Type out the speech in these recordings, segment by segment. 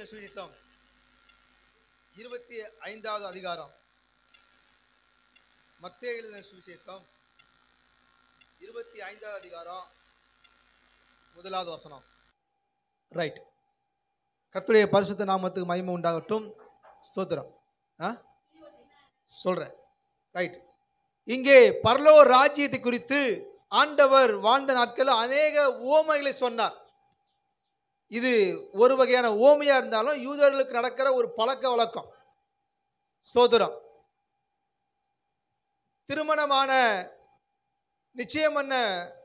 எழுதின சுவிசேஷம் இருபத்தி ஐந்தாவது அதிகாரம் மத்தேயு எழுதின சுவிசேஷம் இருபத்தி ஐந்தாவது அதிகாரம் முதலாவது வசனம் ரைட் கர்த்தருடைய பரிசுத்த நாமத்துக்கு மகிமை உண்டாகட்டும் ஸ்தோத்திரம் ஆ சொல்றேன் ரைட் இங்கே பரலோ ராஜ்யத்தை குறித்து ஆண்டவர் வாழ்ந்த நாட்களில் அநேக ஓமைகளை சொன்னார் இது ஒரு வகையான ஓமையா இருந்தாலும் யூதர்களுக்கு நடக்கிற ஒரு பழக்க வழக்கம் சோதரம் திருமணமான நிச்சயம் பண்ண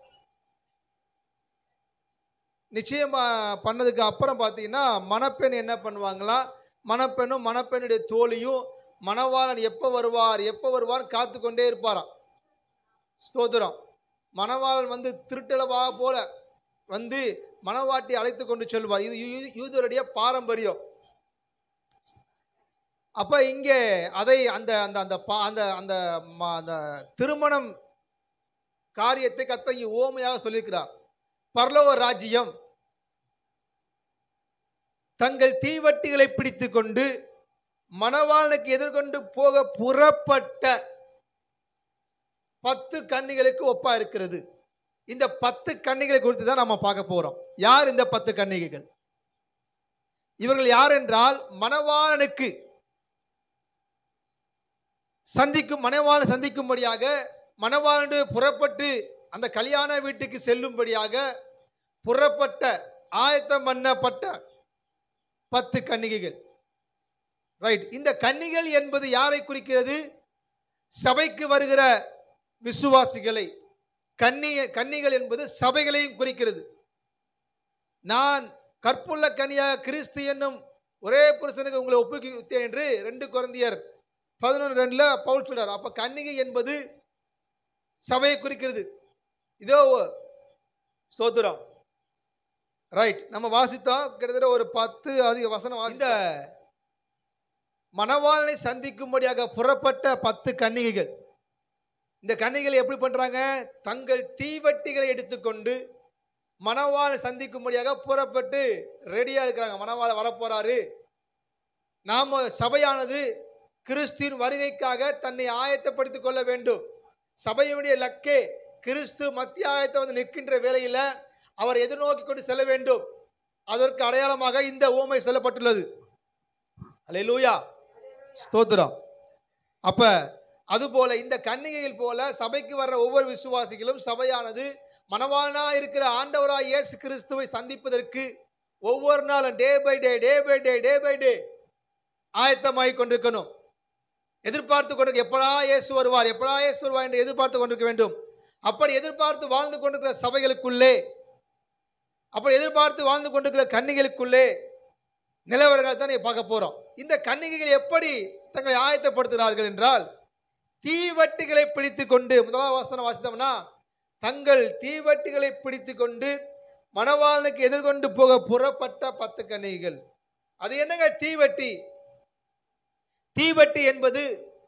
நிச்சயம் ப- பண்ணதுக்கு அப்புறம் பார்த்தீங்கன்னா மணப்பெண் என்ன பண்ணுவாங்களா மணப்பெண்ணும் மணப்பெண்ணுடைய தோழியும் மணவாளன் எப்போ வருவார் எப்போ வருவார் காத்து கொண்டே இருப்பாராம் ஸ்தோத்திரம் மணவாளன் வந்து திருட்டளவா போல வந்து மணவாட்டி அழைத்து கொண்டு செல்வார் இது யூ- யூதருடைய பாரம்பரியம் அப்ப இங்கே அதை அந்த அந்த அந்த பா- அந்த அந்த ம- அந்த திருமணம் காரியத்தை கத்த இங்கே ஓமையாக சொல்லியிருக்கிறார் பரலோக ராஜ்யம் தங்கள் தீவட்டிகளை பிடித்துக் கொண்டு மணவாளனுக்கு எதிர்கொண்டு போக புறப்பட்ட பத்து கன்னிகளுக்கு ஒப்பா இருக்கிறது இந்த பத்து கன்னிகளை குறித்து தான் நாம பார்க்க போறோம் யார் இந்த பத்து கன்னிகைகள் இவர்கள் யார் என்றால் மணவாளனுக்கு சந்திக்கும் மணவாளன் சந்திக்கும்படியாக மணவாளனுடைய புறப்பட்டு அந்த கல்யாண வீட்டுக்கு செல்லும்படியாக புறப்பட்ட ஆயத்தம் பண்ணப்பட்ட பத்து கன்னிகைகள் ரைட் இந்த கன்னிகள் என்பது யாரை குறிக்கிறது சபைக்கு வருகிற விசுவாசிகளை கன்னி கன்னிகள் என்பது சபைகளையும் குறிக்கிறது நான் கற்புள்ள கன்னியாக கிறிஸ்து என்னும் ஒரே புருஷனுக்கு உங்களை ஒப்புவித்தேன் என்று ரெண்டு குழந்தையர் பதினொன்று ரெண்டுல பவுல் சொல்றார் அப்ப கன்னிகை என்பது சபையை குறிக்கிறது இதோ ஸ்தோத்திரம் ரைட் நம்ம வாசித்தோம் கிட்டத்தட்ட ஒரு பத்து அதிக வசனம் வாசி- இந்த மணவாளனை சந்திக்கும்படியாக புறப்பட்ட பத்து கன்னிகைகள் இந்த கன்னிகள் எப்படி பண்றாங்க தங்கள் தீவட்டிகளை எடுத்துக்கொண்டு மணவாளை சந்திக்கும்படியாக புறப்பட்டு ரெடியா இருக்கிறாங்க மணவாள வரப்போறாரு நாம சபையானது கிறிஸ்துவின் வருகைக்காக தன்னை ஆயத்தப்படுத்திக் கொள்ள வேண்டும் சபையுடைய லக்கே கிறிஸ்து மத்திய ஆயத்தை வந்து நிற்கின்ற வேளையில அவர் எதிர்நோக்கி கொண்டு செல்ல வேண்டும் அதற்கு அடையாளமாக இந்த ஓமை சொல்லப்பட்டுள்ளது அல்லேலூயா ஸ்தோத்திரம் அப்ப அதுபோல இந்த கன்னிகைகள் போல சபைக்கு வர்ற ஒவ்வொரு விசுவாசிகளும் சபையானது மணவாளனா இருக்கிற ஆண்டவராய் இயேசு கிறிஸ்துவை சந்திப்பதற்கு ஒவ்வொரு நாளும் day by day day by day day by day ஆயத்தமாகிக் கொண்டிருக்கணும் எதிர்பார்த்து கொண்டு எப்படா இயேசு வருவார் எப்படா இயேசு வருவார் என்று எதிர்பார்த்து கொண்டிருக்க வேண்டும் அப்படி எதிர்பார்த்து வாழ்ந்து கொண்டிருக்கிற சபைகளுக்குள்ளே அப்படி எதிர்பார்த்து வாழ்ந்து கொண்டிருக்கிற கன்னிகளுக்குள்ளே நிலவரங்களை தான் நீங்க பார்க்க போறோம் இந்த கன்னிகைகள் எப்படி தங்களை ஆயத்தப்படுத்துகிறார்கள் என்றால் தீவட்டிகளை பிடித்து கொண்டு முதலாவது வாசனம் வாசித்தோம்னா தங்கள் தீவட்டிகளை பிடித்து கொண்டு மணவாளனுக்கு எதிர்கொண்டு போக புறப்பட்ட பத்து கன்னிகைகள் அது என்னங்க தீவட்டி தீவட்டி என்பது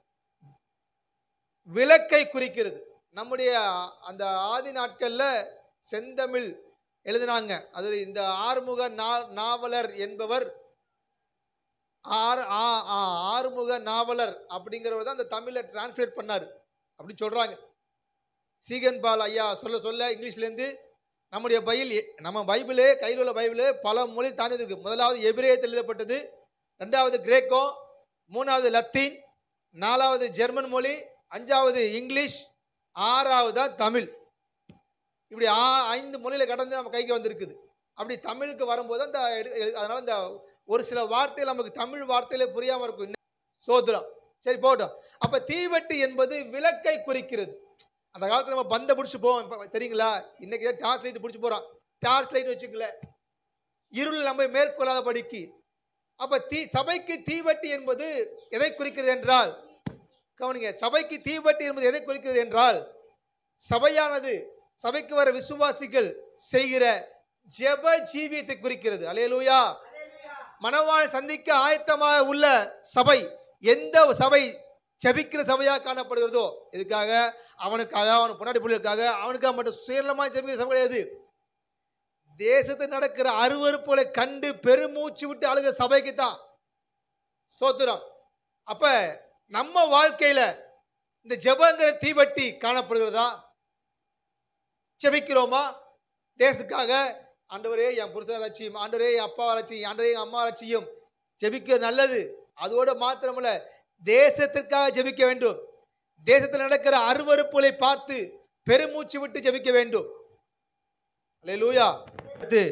விளக்கை குறிக்கிறது நம்முடைய அந்த ஆதி நாட்கள்ல செந்தமிழ் எழுதினாங்க அது இந்த ஆறுமுக நா- நாவலர் என்பவர் ஆறு ஆ- ஆ- ஆறுமுக நாவலர் அப்படிங்கிறவர் தான் அந்த தமிழை டிரான்ஸ்லேட் பண்ணார் அப்படி சொல்றாங்க சீகன் பால் ஐயா சொல்ல சொல்ல இங்கிலீஷ்லேருந்து நம்முடைய பைபிள் எ- நம்ம பைபிளே கையில் உள்ள பைபிளே பல மொழி தாண்டி இருக்கு முதலாவது எபிரேயத்தில் எழுதப்பட்டது ரெண்டாவது கிரேக்கோ மூணாவது லத்தீன் நாலாவது ஜெர்மன் மொழி அஞ்சாவது இங்கிலீஷ் ஆறாவது தான் தமிழ் இப்படி ஆ ஐந்து மொழியில கடந்து நம்ம கைக்கு வந்திருக்குது அப்படி தமிழுக்கு வரும்போது அந்த எடு- எடு- அதனால இந்த ஒரு சில வார்த்தைகள் நமக்கு தமிழ் வார்த்தையில புரியாம இருக்கும் இன்னும் சோதரம் சரி போட்டோம் அப்ப தீவெட்டி என்பது விளக்கை குறிக்கிறது அந்த காலத்துல நம்ம பந்தை பிடிச்சி போவோம் இப்ப தெரியுங்களா இன்னைக்கு தான் டார்ச் லைட் பிடிச்சி போறோம் டார்ச் லைட் வச்சுக்கல இருள் நம்ம மேற்கொள்ளாத படிக்கு அப்ப தீ சபைக்கு தீவெட்டி என்பது எதை குறிக்கிறது என்றால் கவனிங்க சபைக்கு தீவெட்டி என்பது எதை குறிக்கிறது என்றால் சபையானது சபைக்கு வர விசுவாசிகள் செய்கிற ஜெப ஜீவியத்தை குறிக்கிறது அல்லேலூயா மணவாளை சந்திக்க ஆயத்தமாக உள்ள சபை எந்த சபை ஜெபிக்கிற சபையாக காணப்படுகிறதோ இதுக்காக அவனுக்காக அவன் பொன்னாடி பிள்ளைகளுக்காக அவனுக்காக மட்டும் சுயநலமாக ஜெபிக்கிற சபை கிடையாது தேசத்தில் நடக்கிற அருவருப்புகளை கண்டு பெருமூச்சு விட்டு அழுக சபைக்கு தான் சோத்துரம் அப்ப நம்ம வாழ்க்கையில இந்த ஜெபங்கிற தீவட்டி காணப்படுகிறதா ஜெபிக்கிறோமா தேசத்துக்காக ஆண்டவரே என் புருஷன் ரட்சியும் ஆண்டவரே என் அப்பா ரட்சியும் ஆண்டவரே என் அம்மா ரட்சியும் ஜெபிக்க நல்லது அதோட மாத்திரமல்ல தேசத்திற்காக ஜெபிக்க வேண்டும் தேசத்தில் நடக்கிற அருவருப்புகளை பார்த்து பெருமூச்சு விட்டு ஜெபிக்க வேண்டும் அல்லேலூயா அடுத்து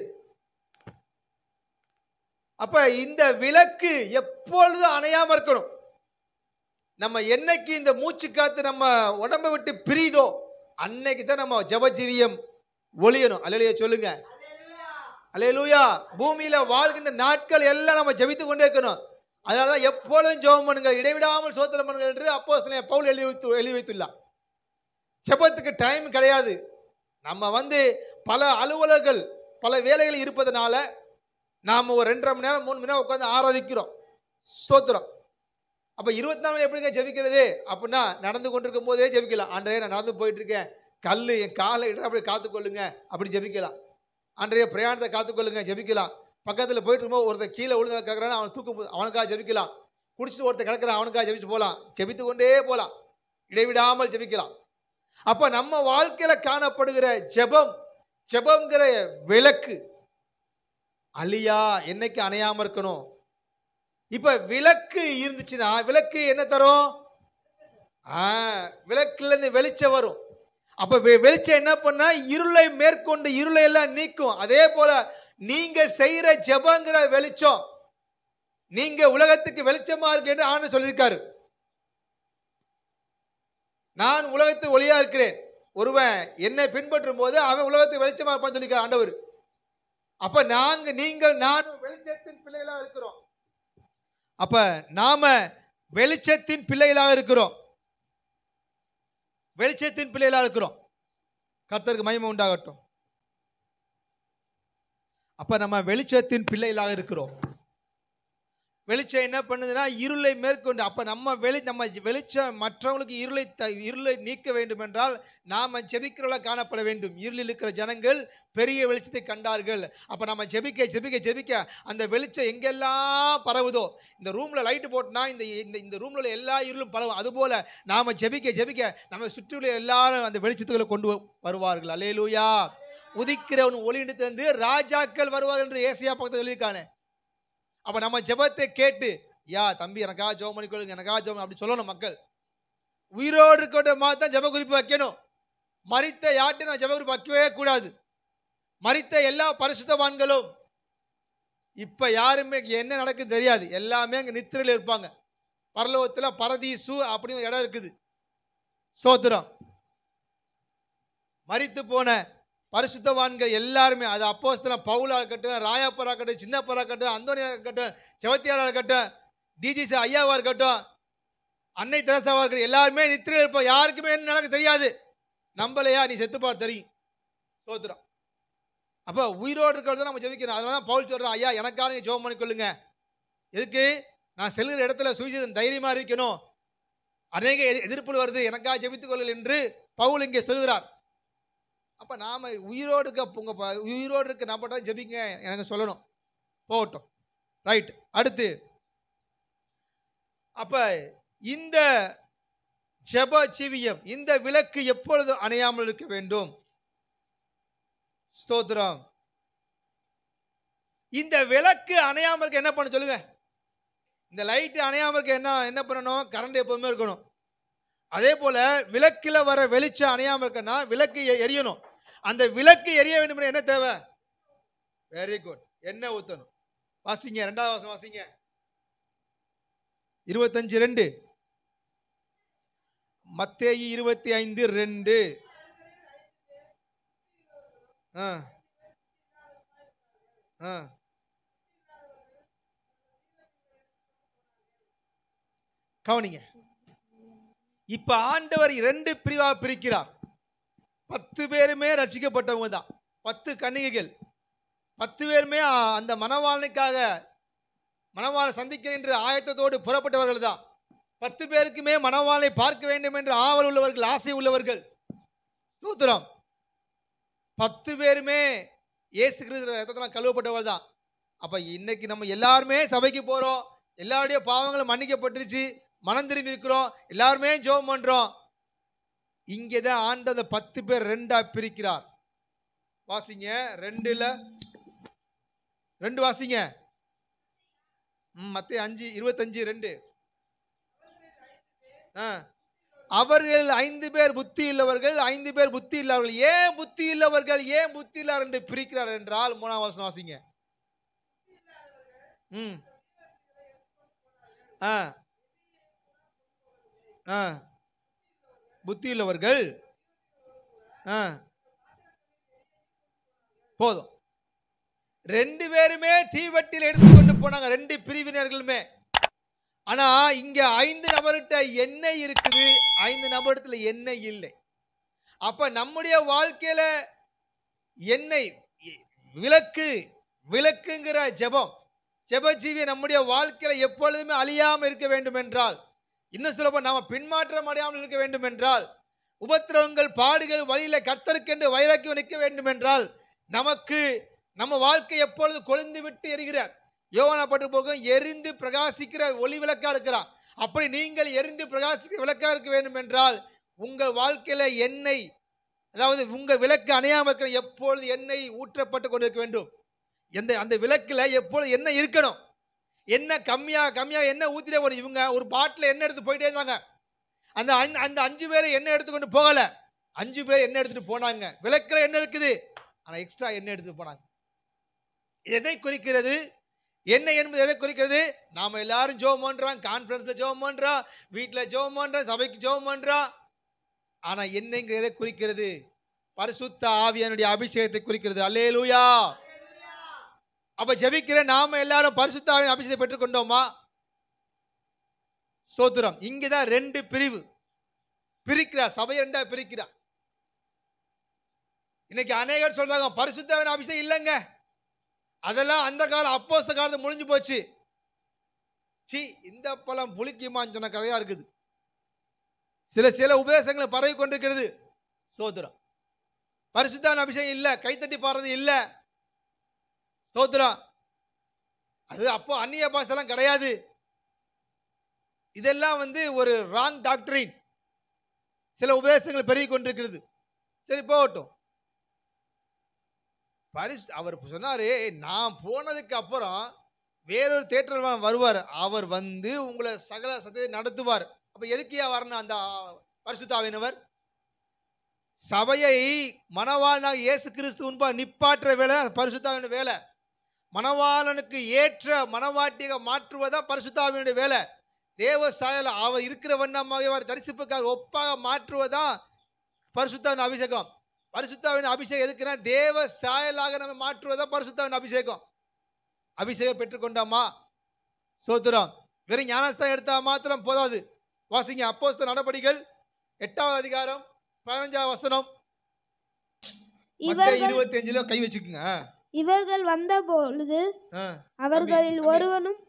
அப்ப இந்த விளக்கு எப்பொழுது அணையாம இருக்கணும் நம்ம என்னைக்கு இந்த மூச்சு காத்து நம்ம உடம்பை விட்டு பிரியுதோ அன்னைக்கு தான் நம்ம ஜபஜீவியம் ஒளியணும் அல்லையா சொல்லுங்க அல்லேலூயா பூமியில வாழ்கின்ற நாட்கள் எல்லாம் நம்ம ஜெபித்து கொண்டே இருக்கணும் அதனாலதான் எப்பொழுதும் ஜெபம் பண்ணுங்க இடைவிடாமல் சோத்திரம் பண்ணுங்க என்று அப்போ பவுல் எழுதி வைத்து எழுதி வைத்துள்ளார் ஜெபத்துக்கு டைம் கிடையாது நம்ம வந்து பல அலுவலர்கள் பல வேலைகள் இருப்பதனால நாம் ஒரு ரெண்டரை மணி நேரம் மூணு மணி நேரம் உட்காந்து ஆராதிக்கிறோம் ஸ்தோத்திரம் அப்போ இருபத்தி நாலு மணி எப்படிங்க ஜெபிக்கிறது அப்படின்னா நடந்து கொண்டிருக்கும் போதே ஜெபிக்கலாம் ஆண்டரே நான் நடந்து போயிட்டு இருக்கேன் கல் என் காலை இட அப்படி காத்துக்கொள்ளுங்க அப்படி ஜெபிக்கலாம் ஆண்டரைய பிரயாணத்தை காத்துக்கொள்ளுங்க ஜெபிக்கலாம் பக்கத்தில் போயிட்டு இருக்கும்போது ஒருத்தர் கீழே விழுந்து கிடக்குறான் அவன் தூக்கும் அவனுக்காக ஜெபிக்கலாம் குடிச்சிட்டு ஒருத்தர் கிடக்குறான் அவனுக்காக ஜெபிச்சு போகலாம் ஜெபித்து கொண்டே போகலாம் இடைவிடாமல் ஜெபிக்கலாம் அப்ப நம்ம வாழ்க்கையில காணப்படுகிற ஜெபம் ஜெபம்ங்கிற விளக்கு அழியா என்னைக்கு அணையாம இருக்கணும் இப்ப விளக்கு இருந்துச்சுன்னா விளக்கு என்ன தரும் ஆ, விளக்குல இருந்து வெளிச்சம் வரும் அப்ப வெ- வெளிச்சம் என்ன பண்ணா இருளை மேற்கொண்டு இருளை எல்லாம் நீக்கும் அதே போல நீங்க செய்யற ஜெபங்கிற வெளிச்சம் நீங்க உலகத்துக்கு வெளிச்சமா இருக்கு என்று ஆண்டு சொல்லியிருக்காரு நான் உலகத்து ஒளியா இருக்கிறேன் ஒருவன் என்னை பின்பற்றும் போது அவன் உலகத்துக்கு வெளிச்சமா இருப்பான்னு சொல்லியிருக்கார் ஆண்டவர் அப்ப நாங்க நீங்கள் நான் வெளிச்சத்தின் பிள்ளைகளா இருக்கிறோம் அப்ப நாம வெளிச்சத்தின் பிள்ளைகளாக இருக்கிறோம் வெளிச்சத்தின் பிள்ளைகளா இருக்கிறோம் கர்த்தருக்கு மகிமை உண்டாகட்டும் அப்ப நம்ம வெளிச்சத்தின் பிள்ளைகளாக இருக்கிறோம் வெளிச்சம் என்ன பண்ணுதுன்னா இருளை மேற்கொண்டு அப்ப நம்ம வெளி நம்ம வெளிச்சம் மற்றவங்களுக்கு இருளை த- இருளை நீக்க வேண்டும் என்றால் நாம ஜெபிக்கிறவள காணப்பட வேண்டும் இருளில் இருக்கிற ஜனங்கள் பெரிய வெளிச்சத்தை கண்டார்கள் அப்ப நம்ம ஜெபிக்க ஜெபிக்க ஜெபிக்க அந்த வெளிச்சம் எங்கெல்லாம் பரவுதோ இந்த ரூம்ல லைட் போட்டுனா இந்த இந்த இந்த ரூம்ல உள்ள எல்லா இருளும் பரவும் அதுபோல நாம ஜெபிக்க ஜெபிக்க நம்ம சுற்றியுள்ள எல்லாரும் அந்த வெளிச்சத்துக்களை கொண்டு வ- வருவார்கள் அல்லேலூயா உதிக்கிறவன் ஒளி தந்து ராஜாக்கள் வருவார் என்று ஏசியா பக்கத்தில் எழுதியிருக்கானே அப்ப நம்ம ஜெபத்தை கேட்டு யா தம்பி எனக்காக ஜெபம் பண்ணிக்கொள்ளுங்க எனக்காக ஜெபம் அப்படி சொல்லணும் மக்கள் உயிரோடு இருக்கிற மாதிரி தான் ஜெப குறிப்பு வைக்கணும் மரித்த யார்ட்டையும் நம்ம ஜெப குறிப்பு வைக்கவே கூடாது மரித்த எல்லா பரிசுத்தவான்களும் இப்ப யாருமே இங்க என்ன நடக்குது தெரியாது எல்லாமே அங்க நித்திரையில் இருப்பாங்க பரலோகத்துல பரதீசு அப்படின்னு ஒரு இடம் இருக்குது சோத்திரம் மரித்து போன பரிசுத்தவான்கள் எல்லாருமே அது அப்போஸ்தலன் பவுலா இருக்கட்டும் ராயாப்பரா இருக்கட்டும் சின்னப்பரா இருக்கட்டும் அந்தோனியா இருக்கட்டும் செவத்தியாரா இருக்கட்டும் டிஜிசி ஐயாவா இருக்கட்டும் அன்னை தெரசாவா இருக்கட்டும் எல்லாருமே நித்திரையில் இருப்போம் யாருக்குமே என்ன நடக்க தெரியாது நம்பலையா நீ செத்துப்பா தெரியும் சோத்திரம் அப்போ உயிரோடு இருக்கிறத நம்ம ஜெபிக்கணும் அதனால தான் பவுல் சொல்றான் ஐயா எனக்காக நீங்க ஜெபம் பண்ணிக்கொள்ளுங்க எதுக்கு நான் செல்கிற இடத்துல சுவிசேஷம் தைரியமா இருக்கணும் அநேக எதி- எதிர்ப்புகள் வருது எனக்காக ஜெபித்துக் கொள்ளுங்கள் என்று பவுல் இங்கே சொல்கிறார் அப்ப நாம உயிரோடு இருக்க உங்க ப- உயிரோடு இருக்க நம்மகிட்ட ஜெபிங்க எனக்கு சொல்லணும் போகட்டும் ரைட் அடுத்து அப்ப இந்த ஜெப ஜீவியம் இந்த விளக்கு எப்பொழுது அணையாமல் இருக்க வேண்டும் ஸ்தோத்திரம் இந்த விளக்கு அணையாம இருக்க என்ன பண்ண சொல்லுங்க இந்த லைட் அணையாம இருக்க என்ன என்ன பண்ணணும் கரண்ட் எப்பவுமே இருக்கணும் அதே போல விளக்குல வர வெளிச்சம் அணையாம இருக்கன்னா விளக்கு எ- எரியணும் அந்த விளக்கு எரிய வேண்டும் என்ன தேவை வெரி குட் என்ன ஊத்தணும் வாசிங்க ரெண்டாவது வாசம் வாசிங்க இருபத்தஞ்சு ரெண்டு மத்தேயு இருபத்தி ஐந்து ரெண்டு ஆ ஆ கவனிங்க இப்ப ஆண்டவர் இரண்டு பிரிவா பிரிக்கிறார் பத்து பேருமே ரட்சிக்கப்பட்டவங்க தான் பத்து கன்னிகைகள் பத்து பேருமே ஆ, அந்த மணவாளனுக்காக மணவாளனை சந்திக்கிறேன் என்று ஆயத்தத்தோடு புறப்பட்டவர்கள் தான் பத்து பேருக்குமே மணவாளனை பார்க்க வேண்டும் என்று ஆவல் உள்ளவர்கள் ஆசை உள்ளவர்கள் சூத்திரம் பத்து பேருமே இயேசு கிறிஸ்து ரத்தத்தினால் கழுவப்பட்டவர் தான் அப்ப இன்னைக்கு நம்ம எல்லாருமே சபைக்கு போறோம் எல்லாருடைய பாவங்களும் மன்னிக்கப்பட்டுருச்சு மனம் திரும்பி இருக்கிறோம் எல்லாருமே ஜெபம் பண்றோம் இங்கே தான் ஆண்டு அந்த பத்து பேர் ரெண்டா பிரிக்கிறார் வாசிங்க ரெண்டுல ரெண்டு வாசிங்க ம், மத்தேயு அஞ்சு இருபத்தஞ்சு ரெண்டு ஆ. அவர்கள் ஐந்து பேர் புத்தி உள்ளவர்கள் ஐந்து பேர் புத்தி இல்லாதவர்கள் ஏன் புத்தி உள்ளவர்கள் ஏன் புத்தி இல்லார் என்று பிரிக்கிறார் என்றால் மூணாம் வசனம் வாசிங்க ம் ஆ ஆ புத்தி உள்ளவர்கள் ஆ போதும் ரெண்டு பேருமே தீவட்டியில் எடுத்துக்கொண்டு போனாங்க ரெண்டு பிரிவினர்களுமே ஆனா இங்க ஐந்து நபர்கிட்ட எண்ணெய் இருக்குது ஐந்து நபரிடத்துல எண்ணெய் இல்லை அப்ப நம்முடைய வாழ்க்கையில எண்ணெய் இ- விளக்கு விளக்குங்கிற ஜெபம் ஜெபஜீவி நம்முடைய வாழ்க்கையில எப்பொழுதுமே அழியாம இருக்க வேண்டும் என்றால் இன்னும் சொல்லப்போ நாம பின்மாற்றம் அடையாமல் இருக்க வேண்டும் என்றால் உபத்திரவங்கள் பாடுகள் வழியில கர்த்தருக்கென்று வைராக்கியம் நிற்க வேண்டும் என்றால் நமக்கு நம்ம வாழ்க்கை எப்பொழுது கொழுந்து விட்டு எரிகிற யோவானா பட்டு போகும் எரிந்து பிரகாசிக்கிற ஒளி விளக்கா இருக்கிறான் அப்படி நீங்கள் எரிந்து பிரகாசிக்கிற விளக்கா இருக்க வேண்டும் என்றால் உங்கள் வாழ்க்கையில எண்ணெய் அதாவது உங்க விளக்கு அணையாம இருக்கிற எப்பொழுது எண்ணெய் ஊற்றப்பட்டு கொண்டிருக்க வேண்டும் எந்த அந்த விளக்குல எப்பொழுது எண்ணெய் இருக்கணும் எண்ணெய் கம்மியா கம்மியா எண்ணெய் ஊத்திட்டே வரும் இவங்க ஒரு பாட்டில் எண்ணெய் எடுத்து போயிட்டே இருந்தாங்க அந்த அஞ்சு- அந்த அஞ்சு பேரை எண்ணெய் எடுத்துக்கொண்டு போகல அஞ்சு பேர் எண்ணெய் எடுத்துட்டு போனாங்க விளக்குல எண்ணெய் இருக்குது ஆனா எக்ஸ்ட்ரா எண்ணெய் எடுத்துட்டு போனாங்க எதை குறிக்கிறது என்ன என்பது எதை குறிக்கிறது நாம எல்லாரும் ஜோம் பண்றோம் கான்ஃபரன்ஸ்ல ஜோம் பண்றோம் வீட்டுல ஜோம் பண்றோம் சபைக்கு ஜோம் பண்றோம் ஆனா என்னங்கிற எதை குறிக்கிறது பரிசுத்த ஆவியானுடைய அபிஷேகத்தை குறிக்கிறது அல்லேலூயா அப்ப ஜெபிக்கிற நாம எல்லாரும் பரிசுத்த ஆவியின் அபிஷேகத்தை பெற்றுக்கொண்டோமா சோத்திரம் இங்கதான் ரெண்டு பிரிவு பிரிக்கிறா சபையை ரெண்டா பிரிக்கிறா இன்னைக்கு அநேகர் சொல்றாங்க பரிசுத்தாவின் அபிஷேகம் இல்லைங்க அதெல்லாம் அந்த காலம் அப்போஸ்த காலத்து முடிஞ்சு போச்சு சி இந்த பழம் புளிக்குமான்னு சொன்ன கதையா இருக்குது சில சில உபதேசங்களை பரவி கொண்டிருக்கிறது சோத்திரம் பரிசுத்தான அபிஷேகம் இல்ல கைத்தட்டி பாடுறது இல்ல சோத்திரம் அது அப்போ அந்நிய பாசெல்லாம் கிடையாது இதெல்லாம் வந்து ஒரு ராங் டாக்டரின் சில உபதேசங்கள் பெருகி கொண்டிருக்கிறது சரி போகட்டும் பரிசு அவர் சொன்னாரு நான் போனதுக்கு அப்புறம் வேறொரு தேட்டர் வருவார் அவர் வந்து உங்களை சகல சத்தியத்தை நடத்துவார் அப்ப எதுக்கியா வரணும் அந்த பரிசுத்தாவினவர் சபையை மணவாளனாக இயேசு கிறிஸ்து முன்பா நிப்பாற்ற வேலை பரிசுத்தாவின வேலை மணவாளனுக்கு ஏற்ற மணவாட்டியாக மாற்றுவதா பரிசுத்தாவினுடைய வேலை தேவ சாயல அவர் இருக்கிற வண்ணமாக அவர் தரிசிப்புக்காக ஒப்பாக மாற்றுவதா பரிசுத்தாவின் அபிஷேகம் பரிசுத்தாவின் அபிஷேகம் எதுக்குன்னா தேவ சாயலாக நம்ம மாற்றுவதா பரிசுத்தாவின் அபிஷேகம் அபிஷேகம் பெற்றுக்கொண்டாமா சோத்திரம் வெறும் ஞானஸ்தான் எடுத்தா மாத்திரம் போதாது வாசிங்க அப்போஸ்தல நடபடிகள் எட்டாவது அதிகாரம் பதினஞ்சாவது வசனம் மத்த இவர்கள் இருபத்தி அஞ்சுல கை வச்சுக்குங்க இவர்கள் வந்த பொழுது ஆ, அவர்களில் தம்பி. ஒருவனும்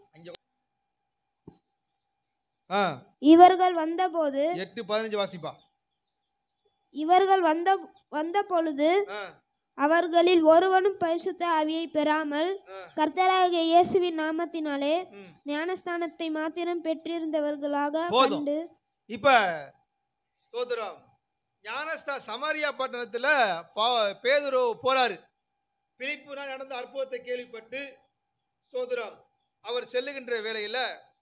ஆ, இவர்கள் வந்தபோது எட்டு பதினஞ்சு வாசிப்பா இவர்கள் வந்த வந்த பொழுது ஆ, அவர்களில் ஒருவனும் பரிசுத்த ஆவியை பெறாமல் ஆ, கர்த்தராகிய இயேசுவின் நாமத்தினாலே ம். ஞானஸ்தானத்தை மாத்திரம் பெற்றிருந்தவர்களாக போதும். கண்டு இப்ப ஸ்தோத்திரம் ஞானஸ்தா சமாரியா பட்டணத்துல பா- பேதுரு போறாரு பிலிப்பு நாள் நடந்த அற்புதத்தை கேள்விப்பட்டு ஸ்தோத்திரம் அவர் செல்லுகின்ற வேளையில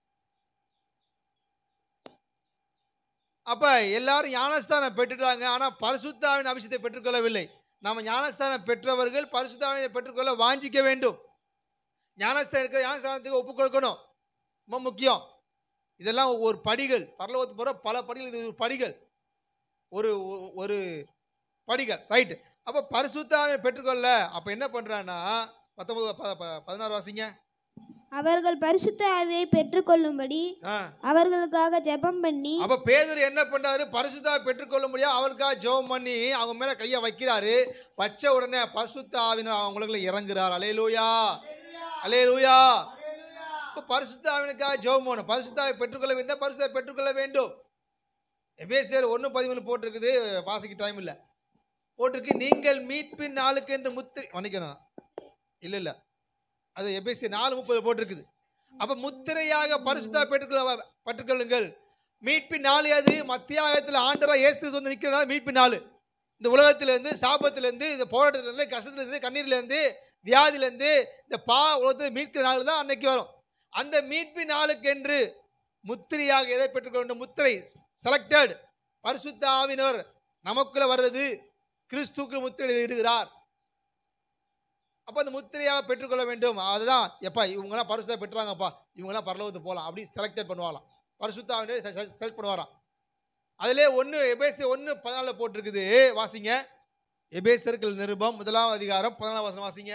அப்ப எல்லாரும் ஞானஸ்தானம் பெற்றுட்டாங்க ஆனா பரிசுத்தாவின் அபிஷேகத்தை பெற்றுக்கொள்ளவில்லை நாம ஞானஸ்தானம் பெற்றவர்கள் பரிசுத்தாவினை பெற்றுக்கொள்ள வாஞ்சிக்க வேண்டும் ஞானஸ்தானம் இருக்க ஞானஸ்தானத்துக்கு ஒப்புக் கொடுக்கணும் ரொம்ப முக்கியம் இதெல்லாம் ஒரு படிகள் பரலோகத்துக்கு போகிற பல படிகள் இது ஒரு படிகள் ஒரு ஒ- ஒரு படிகள் ரைட் அப்போ பரிசுத்தாவை பெற்றுக்கொள்ள அப்போ என்ன பண்ணுறான்னா பத்தொன்பது ப- ப- பதினாறு வாசிங்க அவர்கள் பரிசுத்த ஆவியை பெற்றுக்கொள்ளும்படி ஆ அவர்களுக்காக ஜெபம் பண்ணி அப்போ பேதர் என்ன பண்றாரு பரிசுத்தாவை பெற்றுக்கொள்ள முடியாது அவருக்காக ஜெபம் பண்ணி அவங்க மேலே கையை வைக்கிறாரு வச்ச உடனே பரிசுத்த ஆவின அவங்களுக்குள்ள இறங்குறார் அலையலூயா அலையலூயா இப்போ பரிசுத்த ஆவினுக்காக ஜெபம் பண்ணணும் பரிசுத்தாவை பெற்றுக்கொள்ள வேண்டும் பரிசுத்தாவை பெற்றுக்கொள்ள வேண்டும் எபேசியர் ஒன்று பதிமூணு போட்டிருக்குது வாசிக்க டைம் இல்லை போட்டிருக்கு நீங்கள் மீட்பின் நாளுக்கு என்று முத்திரை மன்னிக்கணும் இல்ல இல்ல அது எபேசி நாலு முப்பது போட்டிருக்குது அப்ப முத்திரையாக பரிசுத்தா பெற்றுக்கொள்ள பற்றுக்கொள்ளுங்கள் மீட்பின் நாள் அது மத்தியாகத்தில் ஆண்டவராக இயேசு வந்து நிற்கிறனால மீட்பின் நாள் இந்த உலகத்துல இருந்து சாபத்துல இருந்து இந்த போராட்டத்துல இருந்து கஷ்டத்துல இருந்து கண்ணீர்ல இருந்து வியாதியில இருந்து இந்த பா உலகத்தை மீட்கிற நாள் தான் அன்னைக்கு வரும் அந்த மீட்பின் நாளுக்கென்று முத்திரையாக எதை பெற்றுக்கொள்ள வேண்டும் முத்திரை செலக்டட் பரிசுத்த ஆவினர் நமக்குள்ள வர்றது கிறிஸ்துக்கு முத்திரை இடுகிறார் அப்ப அந்த முத்திரையாக பெற்றுக்கொள்ள வேண்டும் அதுதான் எப்பா இவங்கெல்லாம் பரிசுத்தா பெற்றாங்கப்பா இவங்கெல்லாம் பரலோகத்துக்கு போகலாம் அப்படி செலக்டட் பண்ணுவாங்களாம் பரிசுத்த ஆவினர் செலக்ட் பண்ணுவாராம் அதிலே ஒன்று எபேசி ஒன்று பதினாலில் போட்டிருக்குது வாசிங்க எபேசர்கள் நிருபம் முதலாம் அதிகாரம் பதினாலாம் வசனம் வாசிங்க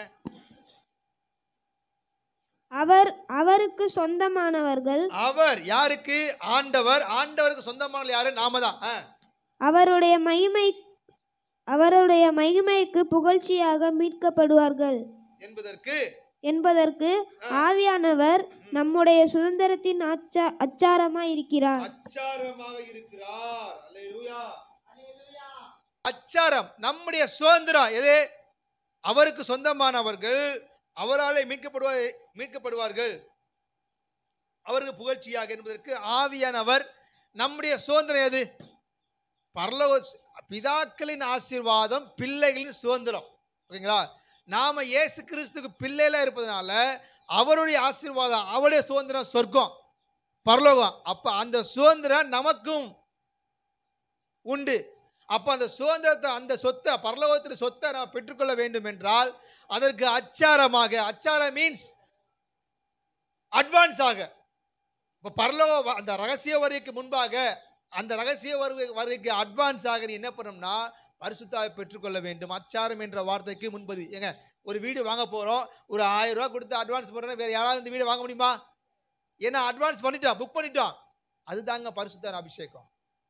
அவர் அவருக்கு சொந்தமானவர்கள் அவர் யாருக்கு ஆண்டவர் ஆண்டவருக்கு சொந்தமான யாரு நாம தான் ஆ. அவருடைய மகிமை அவருடைய மகிமைக்கு புகழ்ச்சியாக மீட்கப்படுவார்கள் என்பதற்கு என்பதற்கு ஆவியானவர் நம்முடைய சுதந்திரத்தின் அச்சா அச்சாரமாய் இருக்கிறார் அச்சாரமாக இருக்கிறார் அல்லேலூயா அச்சாரம் நம்முடைய சுதந்திரம் எது அவருக்கு சொந்தமானவர்கள் அவராலே மீட்கப்படுவார் மீட்கப்படுவார்கள் அவருக்கு புகழ்ச்சியாக என்பதற்கு ஆவியானவர் நம்முடைய சுதந்திரம் எது பரலோக பிதாக்களின் ஆசீர்வாதம் பிள்ளைகளின் சுதந்திரம் ஓகேங்களா நாம இயேசு கிறிஸ்துக்கு பிள்ளையில இருப்பதனால அவருடைய ஆசீர்வாதம் அவருடைய சுதந்திரம் சொர்க்கம் பரலோகம் அப்ப அந்த சுதந்திரம் நமக்கும் உண்டு அப்ப அந்த சுதந்திரத்தை அந்த சொத்தை பரலோகத்தில் சொத்தை நாம் பெற்றுக்கொள்ள வேண்டும் என்றால் அதற்கு அச்சாரமாக அச்சாரம் மீன்ஸ் அட்வான்ஸாக இப்ப பரலோக வ- அந்த ரகசிய வருகைக்கு முன்பாக அந்த ரகசிய வருகை வருகைக்கு அட்வான்ஸாக நீ என்ன பண்ணணும்னா பரிசுத்தாவை பெற்றுக்கொள்ள வேண்டும் அச்சாரம் என்ற வார்த்தைக்கு முன்பது ஏங்க ஒரு வீடு வாங்க போறோம் ஒரு ஆயிரம் ரூபாய் கொடுத்து அட்வான்ஸ் போடுறோம் வேற யாராவது இந்த வீடு வாங்க முடியுமா ஏன்னா அட்வான்ஸ் பண்ணிட்டோம் புக் பண்ணிட்டோம் அதுதாங்க பரிசுத்தான அபிஷேகம்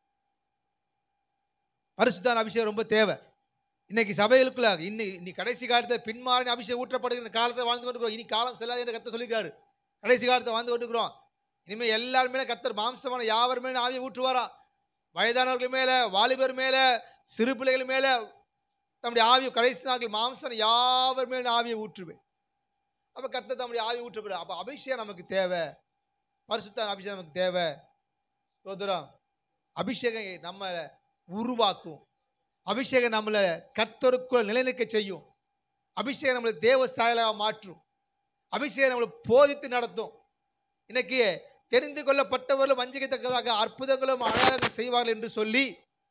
பரிசுத்தான அபிஷேகம் ரொம்ப தேவை இன்னைக்கு சபைகளுக்குள்ள இன்னி இன்னி கடைசி காலத்தை பின்மாறின அபிஷேகம் ஊற்றப்படுகிற காலத்தை வாழ்ந்து கொண்டிருக்கிறோம் இனி காலம் செல்லாது என்று கத்த சொல்லியிருக்காரு கடைசி காலத்தை வாழ்ந்து கொண்டிருக்கிறோம் இனிமே எல்லார் மேல கத்தர் மாம்சமான யாவர் மேல ஆவியை ஊற்றுவாரா வயதானவர்கள் மேல வாலிபர் மேல சிறு பிள்ளைகள் மேல தம்முடைய ஆவியை கடைசி நாட்கள் மாம்சம் யாவர் மேல ஆவியை ஊற்றுவேன் அப்ப கர்த்தர் தம்முடைய ஆவி ஊற்றப்படும் அப்ப அபிஷேகம் நமக்கு தேவை பரிசுத்தான அபிஷேகம் நமக்கு தேவை சோதரம் அபிஷேகம் நம்ம உருவாக்கும் அபிஷேகம் நம்மளை கர்த்தருக்குள் நிலைநிற்க செய்யும் அபிஷேகம் நம்மளை தேவ சாயலாக மாற்றும் அபிஷேகம் நம்மளை போதித்து நடத்தும் இன்னைக்கு தெரிந்து கொள்ளப்பட்டவர்களும் வஞ்சிக்கத்தக்கதாக அற்புதங்களும் அடையாளங்கள் செய்வார்கள் என்று சொல்லி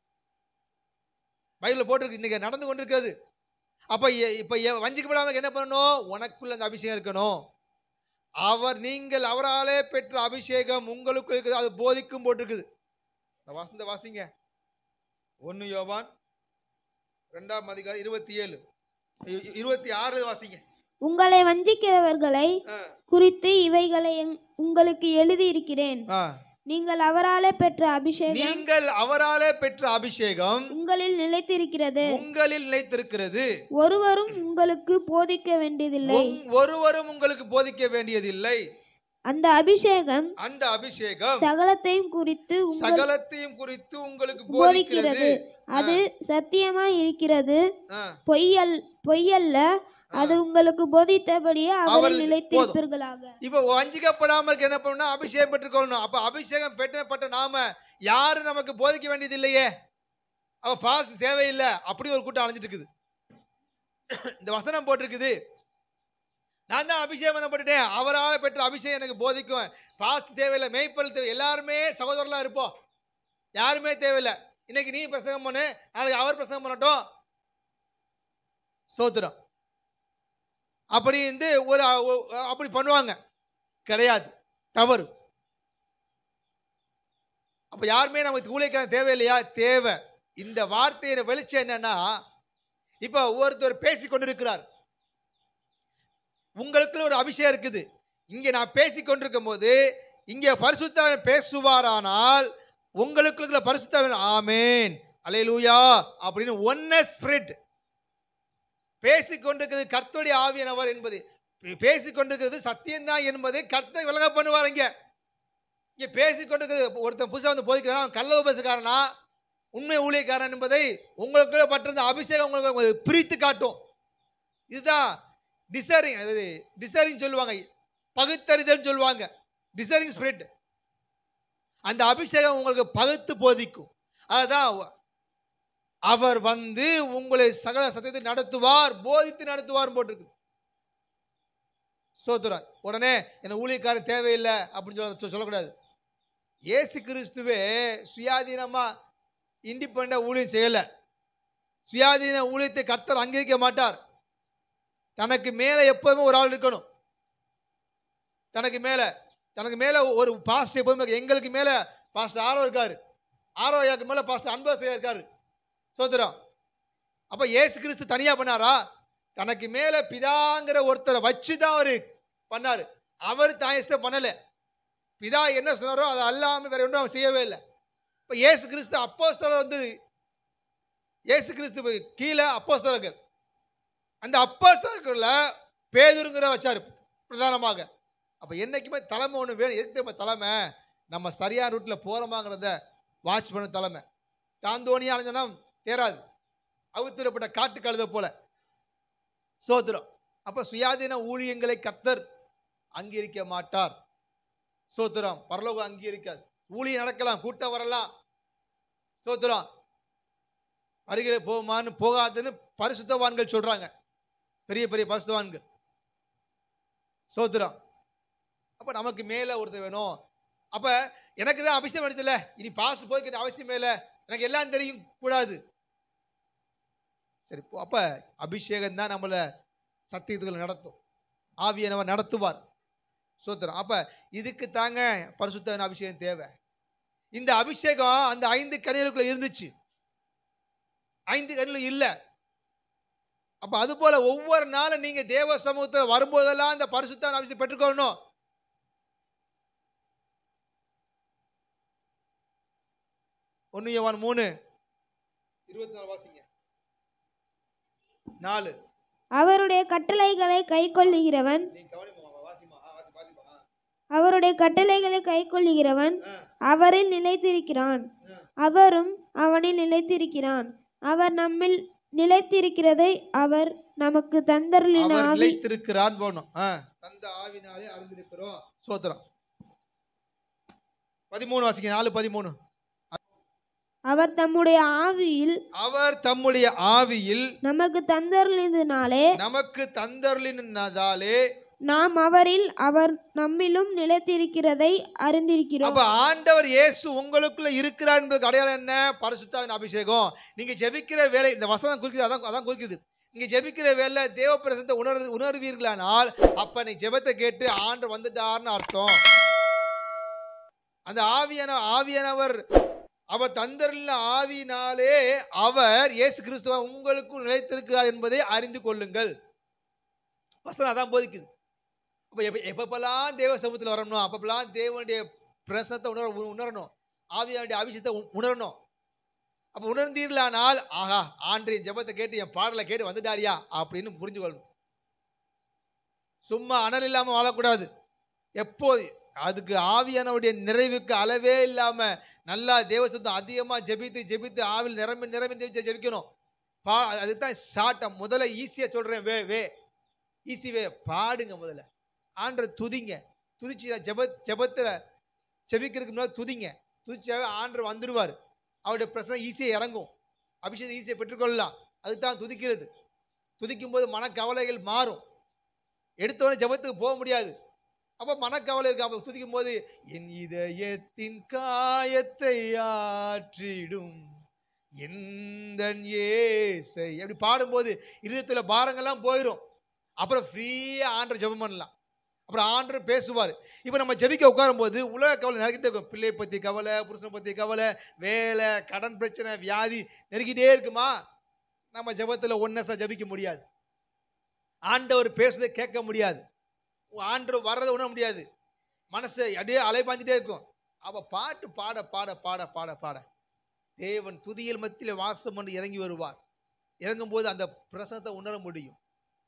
பைபிளில் போட்டிருக்கு இன்னைக்கு நடந்து கொண்டிருக்கிறது அப்ப எ- இப்ப எ- வஞ்சிக்கப்படாம என்ன பண்ணணும் உனக்குள்ள அந்த அபிஷேகம் இருக்கணும் அவர் நீங்கள் அவராலே பெற்ற அபிஷேகம் உங்களுக்கு இருக்குது அது போதிக்கும் போட்டிருக்குது இந்த வசந்த வாசிங்க ஒன்னு யோவான் ரெண்டாம் அதிகாரம் இருபத்தி ஏழு இ- இ- இருபத்தி ஆறு வாசிங்க உங்களை வஞ்சிக்கிறவர்களை ஆ, குறித்து இவைகளை எங்- உங்களுக்கு எழுதியிருக்கிறேன் ஆ. நீங்கள் அவராலே பெற்ற அபிஷேகம் நீங்கள் அவராலே பெற்ற அபிஷேகம் உங்களில் நிலைத்திருக்கிறது உங்களில் நிலைத்திருக்கிறது ஒருவரும் உங்களுக்கு போதிக்க வேண்டியதில்லை உங்- ஒருவரும் உங்களுக்கு போதிக்க வேண்டியதில்லை அந்த அபிஷேகம் அந்த அபிஷேகம் சகலத்தையும் குறித்து உங்கள் சகலத்தையும் குறித்து உங்களுக்கு போதிக்கிறது போதிக்கிறது அது சத்தியமாய் இருக்கிறது ஆ, பொய்யல் பொய்யல்ல அது உங்களுக்கு போதித்தபடியே அவர்கள் அவரில் நிலைத்திருப்பீர்களாக இப்ப வஞ்சிக்கப்படாம இருக்க என்ன பண்ணணும் அபிஷேகம் பெற்றுக்கொள்ளணும் அப்ப அபிஷேகம் பெற்றப்பட்ட நாம யாரும் நமக்கு போதிக்க வேண்டியது இல்லையே அவ பாஸ் தேவையில்லை அப்படி ஒரு கூட்டம் அலைஞ்சிட்டு இருக்குது இந்த வசனம் போட்டிருக்குது நான் தான் அபிஷேகம் பண்ணப்பட்டுட்டேன் அவரால் பெற்ற அபிஷேகம் எனக்கு போதிக்கும் பாஸ்ட் தேவையில்லை மேய்ப்பல் தேவை எல்லாருமே சகோதரர்களா இருப்போம் யாருமே தேவையில்லை இன்னைக்கு நீ பிரசங்கம் பண்ணு நாளைக்கு அவர் பிரசங்கம் பண்ணட்டும் சோத்திரம் அப்படி வந்து ஒரு ஒ- அப்படி பண்ணுவாங்க கிடையாது தவறு அப்ப யாருமே நமக்கு ஊழியக்கார தேவையில்லையா தேவை இந்த வார்த்தையின் வெளிச்சம் என்னன்னா இப்ப ஒருத்தர் பேசி கொண்டிருக்கிறார் உங்களுக்குள்ள ஒரு அபிஷேகம் இருக்குது இங்க நான் பேசி கொண்டிருக்கும் போது இங்க பரிசுத்தவன் பேசுவாரானால் உங்களுக்குள்ள பரிசுத்தவன் ஆமேன் அலையலூயா அப்படின்னு ஒன்ன ஸ்பிரிட் பேசிக் கொண்டிருக்கிறது கர்த்தருடைய ஆவியானவர் என்பது பே- பேசிக் கொண்டிருக்கிறது சத்தியம்தான் என்பதை கர்த்தர் விலக பண்ணுவார் இங்க இங்க பேசிக் கொண்டிருக்கிறது ஒருத்தன் புதுசா வந்து போதிக்கிறான் அவன் கள்ள உபசக்காரனா உண்மை ஊழியக்காரன் என்பதை உங்களுக்குள்ள பட்டிருந்த அபிஷேகம் உங்களுக்கு உங்களுக்கு பிரித்து காட்டும் இதுதான் டிசரிங் அதாவது டிசரிங் சொல்லுவாங்க பகுத்தறிதல் சொல்லுவாங்க டிசரிங் ஸ்பிரிட் அந்த அபிஷேகம் உங்களுக்கு பகுத்து போதிக்கும் அதுதான் அவர் வந்து உங்களை சகல சத்தியத்தை நடத்துவார் போதித்து நடத்துவார் போட்டிருக்கு சோத்துறார் உடனே என்ன ஊழியக்காரன் தேவையில்லை அப்படின்னு சொல்ல சொ- சொல்லக்கூடாது இயேசு கிறிஸ்துவே சுயாதீனமா இண்டிபெண்டா ஊழியம் செய்யல சுயாதீன ஊழியத்தை கர்த்தர் அங்கீகரிக்க மாட்டார் தனக்கு மேல எப்பவுமே ஒரு ஆள் இருக்கணும் தனக்கு மேல தனக்கு மேல ஒரு பாஸ்டர் எப்பவுமே எங்களுக்கு மேல பாஸ்டர் ஆரோ இருக்காரு ஆரோ ஐயாக்கு மேல பாஸ்டர் அன்பரசையா இருக்காரு சோதரம் அப்ப இயேசு கிறிஸ்து தனியா பண்ணாரா தனக்கு மேல பிதாங்கிற ஒருத்தரை வச்சு தான் அவரு பண்ணாரு அவர் தான் இஷ்டம் பண்ணல பிதா என்ன சொன்னாரோ அதை அல்லாம வேற ஒன்றும் அவர் செய்யவே இல்லை இப்ப இயேசு கிறிஸ்து அப்போஸ்தலர் வந்து இயேசு கிறிஸ்து கீழே அப்போஸ்தலர்கள் அந்த அப்போஸ்தலர்கள்ல பேதுருங்கிற வச்சாரு பிரதானமாக அப்ப என்னைக்குமே தலைமை ஒன்று வேணும் எதுக்கு தெரியுமா தலைமை நம்ம சரியான ரூட்ல போறோமாங்கிறத வாட்ச் பண்ண தலைமை தாந்தோணியா அலைஞ்சனா தேராது அவுத்துறப்பட்ட காட்டு கழுத போல சோத்திரம் அப்ப சுயாதீன ஊழியங்களை கர்த்தர் அங்கீகரிக்க மாட்டார் சோத்திரம் பரலோகம் அங்கீகரிக்காது ஊழியம் நடக்கலாம் கூட்டம் வரலாம் சோத்திரம் அருகிலே போகுமான்னு போகாதுன்னு பரிசுத்தவான்கள் சொல்றாங்க பெரிய பெரிய பரிசுத்தவான்கள் சோத்திரம் அப்ப நமக்கு மேல ஒருத்தர் வேணும் அப்ப எனக்கு தான் அபிஷேகம் அடிச்சல இனி பாஸ்ட் போய்க்கிற அவசியமே இல்லை எனக்கு எல்லாம் தெரியும் கூடாது சரி அப்ப அபிஷேகம் தான் நம்மள சத்தியத்துக்குள்ள நடத்தும் ஆவியானவர் நடத்துவார் சோத்திரம் அப்ப இதுக்கு தாங்க பரிசுத்தவன் அபிஷேகம் தேவை இந்த அபிஷேகம் அந்த ஐந்து கனிகளுக்குள்ள இருந்துச்சு ஐந்து கனிகள் இல்ல அப்ப அது போல ஒவ்வொரு நாளும் நீங்க தேவ சமூகத்தில் வரும்போதெல்லாம் அந்த பரிசுத்தவன் அபிஷேகம் பெற்றுக்கொள்ளணும் ஒன்னு யோவான் மூணு இருபத்தி நாலு வாசிங்க நாலு அவருடைய கட்டளைகளை கைக்கொள்ளுகிறவன் நீங்க கவனிமா வாசிமா ஆ, வாசி வாசிமா ஆ. அவருடைய கட்டளைகளை கைக்கொள்ளுகிறவன் ஆ. அவரில் நிலைத்திருக்கிறான் ஆ. அவரும் அவனில் நிலைத்திருக்கிறான் அவர் நம்மில் நிலைத்திருக்கிறதை அவர் நமக்கு தந்தருளின அவர் ஆவி நிலைத்திருக்கிறான் போகணும் ஆ. தந்த ஆவினாலே அறிந்திருக்கிறோம் சோத்திரம் பதிமூணு வாசிங்க நாலு பதிமூணு அவர் தம்முடைய ஆவியில் அவர் தம்முடைய ஆவியில் நமக்கு தந்தருளினாலே நமக்கு தந்தருளினதாலே நாம் அவரில் அவர் நம்மிலும் நிலைத்திருக்கிறதை அறிந்திருக்கிறோம் அப்ப ஆண்டவர் இயேசு உங்களுக்குள்ள இருக்கிறார் என்பதுக்கு அடையாளம் என்ன பரிசுத்தாவின் அபிஷேகம் நீங்க ஜெபிக்கிற வேலை இந்த வசனம் குறிக்குது அதான் அதான் குறிக்குது நீங்க ஜெபிக்கிற வேலை தேவ பிரசனத்தை உணர் உணர்வீர்களானால் அப்ப நீ ஜெபத்தை கேட்டு ஆண்டு வந்துட்டார்னு அர்த்தம் அந்த ஆவியான ஆவியானவர் அவர் தந்தரில் ஆவியினாலே அவர் இயேசு கிறிஸ்துவ உங்களுக்கும் நிலைத்திருக்கிறார் என்பதை அறிந்து கொள்ளுங்கள் வசனம் அதான் போதிக்குது அப்ப எப்ப எப்பப்பெல்லாம் தேவ சமூகத்தில் வரணும் அப்பப்பெல்லாம் தேவனுடைய பிரசனத்தை உணர உணரணும் ஆவியானுடைய அபிஷேகத்தை உ- உணரணும் அப்ப உணர்ந்தீர்களானால் ஆஹா ஆண்டு ஜெபத்தை கேட்டு என் பாடலை கேட்டு வந்துட்டாரியா அப்படின்னு புரிஞ்சு கொள்ளணும் சும்மா அனல் இல்லாம வாழக்கூடாது எப்போ அதுக்கு ஆவியானவருடைய நிறைவுக்கு அளவே இல்லாம நல்லா தேவ சுத்தம் அதிகமா ஜெபித்து ஜெபித்து ஆவில் நிரம்பி நிரம்பி ஜெபிச்சு ஜெபிக்கணும் பா அதுதான் ஷார்ட்டம் முதல்ல ஈஸியா சொல்றேன் வே வே ஈஸி வே பாடுங்க முதல்ல ஆண்டரை துதிங்க துதிச்சு ஜெப ஜெபத்துல ஜெபிக்கிறதுக்கு முன்னாடி துதிங்க துதிச்சாவே ஆண்டர் வந்துடுவார் அவருடைய பிரச்சனை ஈஸியாக இறங்கும் அபிஷேகம் ஈஸியாக பெற்றுக்கொள்ளலாம் அதுதான் துதிக்கிறது துதிக்கும் போது மனக்கவலைகள் மாறும் எடுத்தவொடனே ஜெபத்துக்கு போக முடியாது அப்போ மனக்கவலை இருக்கு அப்போ துதிக்கும் போது என் இதயத்தின் காயத்தை ஆற்றிடும் எந்த ஏசை அப்படி பாடும்போது இருதயத்தில் பாரங்கள்லாம் போயிடும் அப்புறம் ஃப்ரீயாக ஆண்டர் ஜெபம் பண்ணலாம் அப்புறம் ஆண்டர் பேசுவார் இப்போ நம்ம ஜெபிக்க உட்காரும்போது உலக கவலை நிறைய இருக்கும் பிள்ளை பற்றி கவலை புருஷனை பற்றி கவலை வேலை கடன் பிரச்சனை வியாதி நெருக்கிட்டே இருக்குமா நம்ம ஜெபத்தில் ஒன்னஸாக ஜெபிக்க முடியாது ஆண்டவர் பேசுறதை கேட்க முடியாது ஆண்டவர் வர்றதை உணர முடியாது மனசு அப்படியே அலைபாஞ்சிட்டே இருக்கும் அப்போ பாட்டு பாட பாட பாட பாட பாட தேவன் துதியல் மத்தியில் வாசம் பண்ணி இறங்கி வருவார் இறங்கும்போது அந்த பிரசனத்தை உணர முடியும்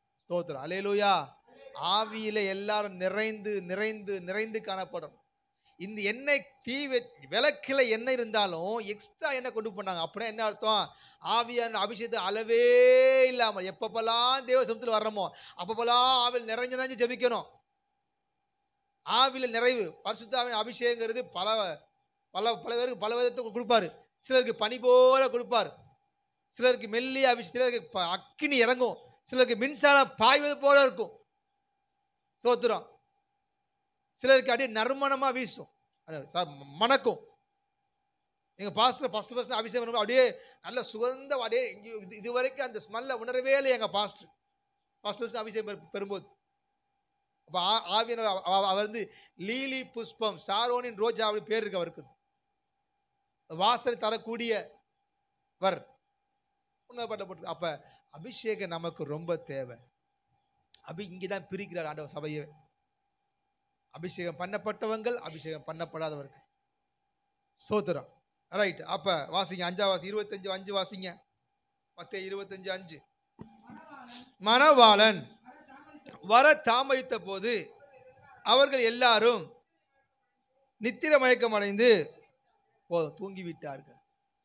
ஸ்தோத்திரம் அலேலூயா ஆவியில எல்லாரும் நிறைந்து நிறைந்து நிறைந்து காணப்படும் இந்த எண்ணெய் தீ வெ- விளக்குல எண்ணெய் இருந்தாலும் எக்ஸ்ட்ரா எண்ணெய் கொண்டு போனாங்க அப்படின்னா என்ன அர்த்தம் ஆவியான அபிஷேகத்தை அளவே இல்லாமல் எப்பப்பெல்லாம் தேவ சமூகத்தில் வர்றோமோ அப்பப்பெல்லாம் ஆவில் நிறைஞ்சு நிறைஞ்சு ஜெபிக்கணும் ஆவில நிறைவு பரிசுத்தாவின் அபிஷேகங்கிறது பல பல பல பேருக்கு பல விதத்தை கொடுப்பாரு சிலருக்கு பனி போல கொடுப்பார் சிலருக்கு மெல்லிய அபிஷேகம் சிலருக்கு ப- அக்கினி இறங்கும் சிலருக்கு மின்சாரம் பாய்வது போல இருக்கும் சோத்துரம் சிலருக்கு அப்படியே நறுமணமா வீசும் அது ச- மணக்கும் எங்க பாஸ்டர் ஃபர்ஸ்ட் ஃபர்ஸ்ட் அபிஷேகம் பண்ணும்போது அப்படியே நல்ல சுகந்த அப்படியே இங்க இது இது வரைக்கும் அந்த ஸ்மெல்ல உணரவே இல்லை எங்க பாஸ்டர் ஃபர்ஸ்ட் ஃபர்ஸ்ட் அபிஷேகம் பெறு- பெறும்போது அப்ப ஆ- ஆவியான அவ- அவ- அவர் வந்து லீலி புஷ்பம் சாரோனின் ரோஜா அப்படி பேர் இருக்கு அவருக்கு வாசனை தரக்கூடிய வர் உணரப்பட்டப்பட்டு அப்ப அபிஷேகம் நமக்கு ரொம்ப தேவை அபி இங்கதான் பிரிக்கிறார் ஆண்டவர் சபையை அபிஷேகம் பண்ணப்பட்டவங்கள் அபிஷேகம் பண்ணப்படாதவர்கள் சோத்திரம் ரைட் அப்ப வாசிங்க அஞ்சா வாசி இருபத்தஞ்சு அஞ்சு வாசிங்க மத்த இருபத்தஞ்சு அஞ்சு மணவாளன் வர தாமதித்த போது அவர்கள் எல்லாரும் நித்திர மயக்கம் அடைந்து போதும் தூங்கிவிட்டார்கள்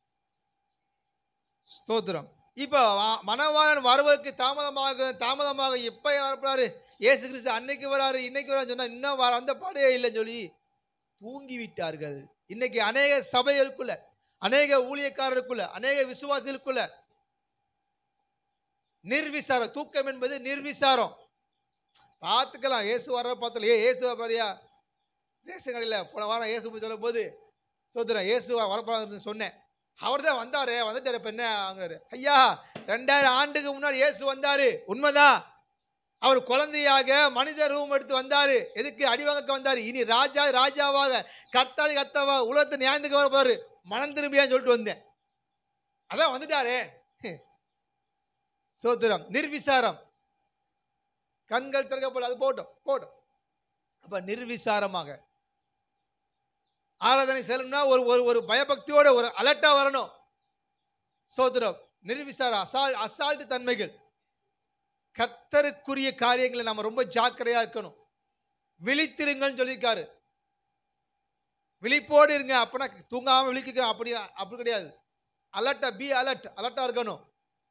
ஸ்தோத்திரம் இப்போ வா- மணவாளன் வருவதற்கு தாமதமாக தாமதமாக எப்ப வரப்படாரு இயேசு கிறிஸ்து அன்னைக்கு வராரு இன்னைக்கு வரான்னு சொன்னா இன்னும் வர அந்த பாடே இல்லைன்னு சொல்லி தூங்கி விட்டார்கள் இன்னைக்கு அநேக சபைகளுக்குள்ள அநேக ஊழியக்காரருக்குள்ள அநேக விசுவாசிகளுக்குள்ள நிர்விசாரம் தூக்கம் என்பது நிர்விசாரம் பார்த்துக்கலாம் இயேசு வர்ற பார்த்தல ஏ இயேசு பாரியா ரேஷன் கடையில் போன வாரம் இயேசு போய் சொல்லும் போது சோதரன் இயேசு வரப்போறாருன்னு சொன்னேன் அவர் தான் வந்தாரு வந்துட்டாரு இப்ப என்ன ஆகுறாரு ஐயா ரெண்டாயிரம் ஆண்டுக்கு முன்னாடி இயேசு வந்தாரு உண்மைதான் அவர் குழந்தையாக மனித ரூபம் எடுத்து வந்தாரு எதுக்கு அடிவாங்க வந்தாரு இனி ராஜா ராஜாவாக கர்த்தாதி கர்த்தாவாக உலகத்தை நியாயத்துக்கு வர பாரு மனம் திரும்பியான்னு சொல்லிட்டு வந்தேன் அதான் வந்துட்டாரே சோத்திரம் நிர்விசாரம் கண்கள் திறக்கப்பட அது போட்டோம் போட்டோம் அப்ப நிர்விசாரமாக ஆராதனை செல்லணும்னா ஒரு ஒரு ஒரு பயபக்தியோட ஒரு அலர்ட்டா வரணும் சோத்திரம் நிர்விசாரம் அசால் அசால்ட்டு தன்மைகள் கர்த்தருக்குரிய காரியங்களை நம்ம ரொம்ப ஜாக்கிரதையா இருக்கணும் விழித்திருங்கன்னு சொல்லியிருக்காரு விழிப்போடு இருங்க அப்பனா தூங்காம விழிக்க அப்படி அப்படி கிடையாது அலர்ட்டா பி அலர்ட் அலர்ட்டா இருக்கணும்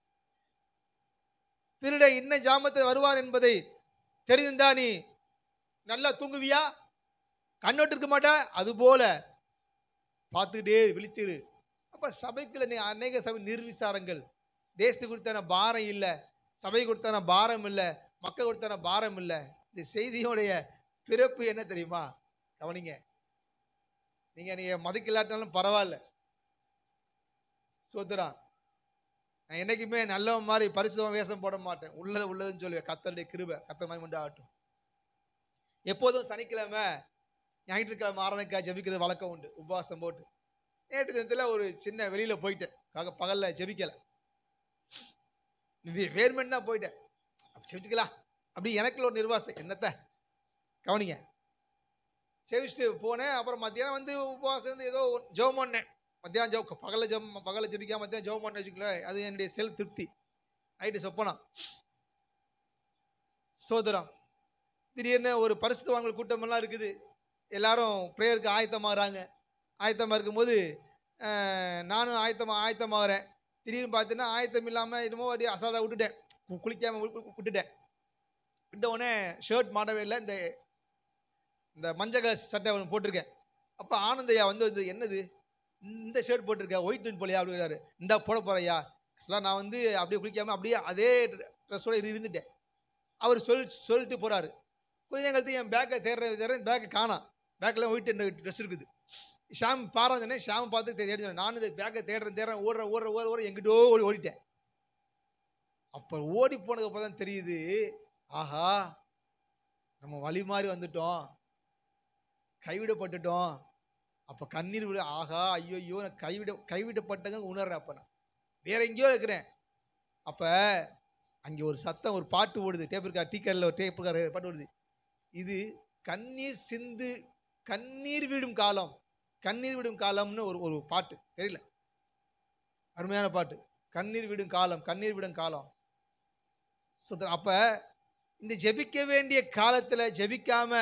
திருட இன்ன ஜாமத்தில் வருவார் என்பதை தெரிந்திருந்தா நீ நல்லா தூங்குவியா கண்ணோட்டு இருக்க மாட்டா அது போல பார்த்துக்கிட்டே விழித்திரு அப்ப சபைக்குள்ள நீ அநேக சபை நிர்விசாரங்கள் தேசத்துக்கு கொடுத்தான பாரம் இல்லை சபை கொடுத்தான பாரம் இல்லை மக்கள் கொடுத்தான பாரம் இல்லை இந்த செய்தியோடைய பிறப்பு என்ன தெரியுமா கவனிங்க நீங்க நீங்க மதிக்கலாட்டாலும் பரவாயில்ல சோத்துரா நான் என்னைக்குமே நல்லவன் மாதிரி பரிசுத்தமா வேஷம் போட மாட்டேன் உள்ளது உள்ளதுன்னு சொல்லுவேன் கத்தருடைய கிருபை கத்தர் மாதிரி மட்டும் ஆகட்டும் எப்போதும் சனிக்கிழமை ஞாயிற்றுக்கிழமை ஆரம்பிக்கா ஜெபிக்கிறது வழக்கம் உண்டு உபவாசம் போட்டு நேற்று தினத்தில் ஒரு சின்ன வெளியில போயிட்டேன் பக- பகல்ல ஜெபிக்கல வே- வேர்மென்னு தான் போயிட்டேன் அப்ப ஜெபிச்சுக்கலாம் அப்படி எனக்குள்ள ஒரு நிர்வாசம் என்னத்த கவனிங்க செவிச்சுட்டு போனேன் அப்புறம் மத்தியானம் வந்து உபவாசம் வந்து ஏதோ ஜெபம் பண்ணேன் மத்தியானம் ஜெப பகல ஜெபம் பகல ஜெபிக்காம மத்தியானம் ஜெபம் பண்ண வச்சுக்கல அது என்னுடைய செல்ஃப் திருப்தி நைட்டு சொப்பனா சோதரம் திடீர்னு ஒரு பரிசுத்தவான்கள் கூட்டமெல்லாம் இருக்குது எல்லாரும் ப்ரேயருக்கு ஆயத்தமாகறாங்க ஆயத்தமாக இருக்கும்போது அஹ், நானும் ஆயத்தமாக ஆயத்தமாகறேன் திடீர்னு பார்த்தீங்கன்னா ஆயத்தம் இல்லாமல் என்னமோ அப்படியே அசால்ட்டாக விட்டுட்டேன் கு- குளிக்காம வி- வி- விட்டுட்டேன் விட்ட உடனே ஷர்ட் மாட்டவே இல்லை இந்த இந்த மஞ்சள் கலர் சட்டை ஒன்று போட்டிருக்கேன் அப்போ ஆனந்தையா வந்து வந்து என்னது இந்த ஷர்ட் போட்டிருக்கேன் ஒயிட் ட்ரெண்ட் போலையா அப்படிங்கிறாரு இந்த போட போறையா ஆக்சுவலாக நான் வந்து அப்படியே குளிக்காமல் அப்படியே அதே ட்ரெஸ்ஸோட இருந்துட்டேன் அவர் சொல் சொல்லிட்டு போறாரு கொஞ்ச நேரம் கழித்து என் பேக்கை தேடுற தேடுறேன் பேக்கை காணாம் பேக்கில் ஒயிட் ட்ரெஸ் இருக்குது ஷாம் பாரம் சொன்னேன் ஷாம் பார்த்து தே- தேடி சொன்னேன். நானும் இந்த பேக்கை தேடுறேன் தேடுறேன் ஓடுறேன் ஓடுற ஓடுற ஓடுற எங்கிட்டோ ஓடி ஓடிட்டேன் அப்போ ஓடி போனதுக்கு அப்புறம் தான் தெரியுது ஆஹா நம்ம வழி மாறி வந்துட்டோம் கைவிடப்பட்டுட்டோம் அப்போ கண்ணீர் விட ஆஹா ஐயோ ஐயோ நான் கைவிட கைவிடப்பட்டங்க உணர்றேன் அப்போ நான் வேற எங்கேயோ இருக்கிறேன் அப்போ அங்கே ஒரு சத்தம் ஒரு பாட்டு ஓடுது டேப் இருக்கா டீ கடையில் ஒரு டேப் இருக்கா பாட்டு ஓடுது இது கண்ணீர் சிந்து கண்ணீர் விடும் காலம் கண்ணீர் விடும் காலம்னு ஒரு ஒரு பாட்டு தெரியல அருமையான பாட்டு கண்ணீர் விடும் காலம் கண்ணீர் விடும் காலம் சுத்த அப்ப இந்த ஜெபிக்க வேண்டிய காலத்துல ஜெபிக்காம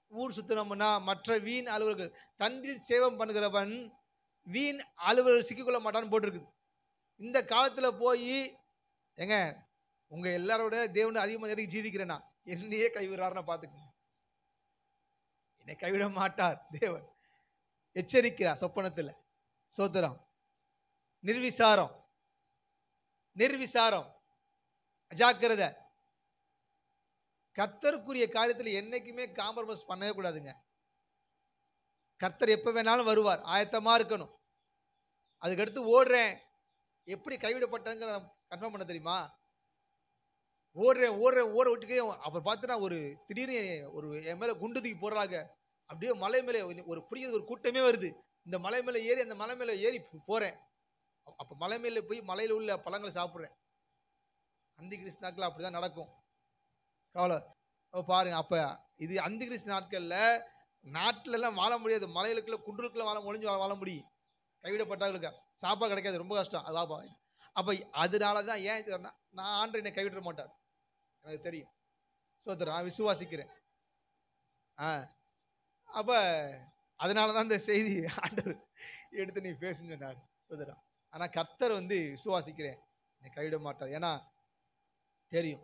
ஊர் சுத்தினோம்னா மற்ற வீண் அலுவலர்கள் தன்னில் சேவம் பண்ணுகிறவன் வீண் அலுவலர்கள் சிக்கிக்கொள்ள மாட்டான்னு போட்டிருக்குது இந்த காலத்துல போய் ஏங்க உங்க எல்லாரோட தேவனை அதிகமாக நெருங்கி ஜீவிக்கிறேன்னா என்னையே கைவிடுறாருன்னு பார்த்துக்கோங்க என்னை கைவிட மாட்டார் தேவன் எச்சரிக்கிறார் சொப்பனத்தில் சோத்திரம் நிர்விசாரம் நிர்விசாரம் அஜாக்கிரதை கர்த்தருக்குரிய காரியத்தில் என்னைக்குமே காம்ப்ரமைஸ் பண்ணவே கூடாதுங்க கர்த்தர் எப்போ வேணாலும் வருவார் ஆயத்தமா இருக்கணும் அதுக்கடுத்து ஓடுறேன் எப்படி கைவிடப்பட்டதுங்கிற கன்ஃபார்ம் பண்ண தெரியுமா ஓடுறேன் ஓடுறேன் ஓட விட்டுக்கே அப்புறம் பார்த்தனா ஒரு திடீர்னு ஒரு என் மேலே குண்டு தூக்கி போடுறாங்க அப்படியே மலை மேலே ஒரு- ஒரு பிடிக்கிறது ஒரு கூட்டமே வருது இந்த மலை மேலே ஏறி அந்த மலை மேலே ஏறி போ- போறேன் அப்ப- அப்ப மலை மேலே போய் மலையில உள்ள பழங்களை சாப்பிட்றேன் அந்தி கிறிஸ்து நாட்கள் அப்படிதான் நடக்கும் கவலை அப்ப பாருங்க அப்ப இது அந்தி கிறிஸ்து நாட்கள்ல நாட்டுல எல்லாம் வாழ முடியாது மலைகளுக்குள்ள குன்றுக்குள்ள வாழ ஒளிஞ்சு வாழ- வாழ முடியும் கைவிடப்பட்டவர்களுக்கு சாப்பாடு கிடைக்காது ரொம்ப கஷ்டம் அது ஆபா. அப்ப அதனால தான் ஏன் இது சொன்னா, நான் ஆண்டு என்னை கைவிட மாட்டார் எனக்கு தெரியும் சோதரன் நான் விசுவாசிக்கிறேன் ஆ அப்ப அதனால தான் இந்த செய்தி ஆண்டவர் எடுத்து நீ பேசுன்னு சொன்னார் சோதரன் ஆனா கர்த்தர் வந்து விசுவாசிக்கிறேன் என்னை கைவிட மாட்டார் ஏன்னா தெரியும்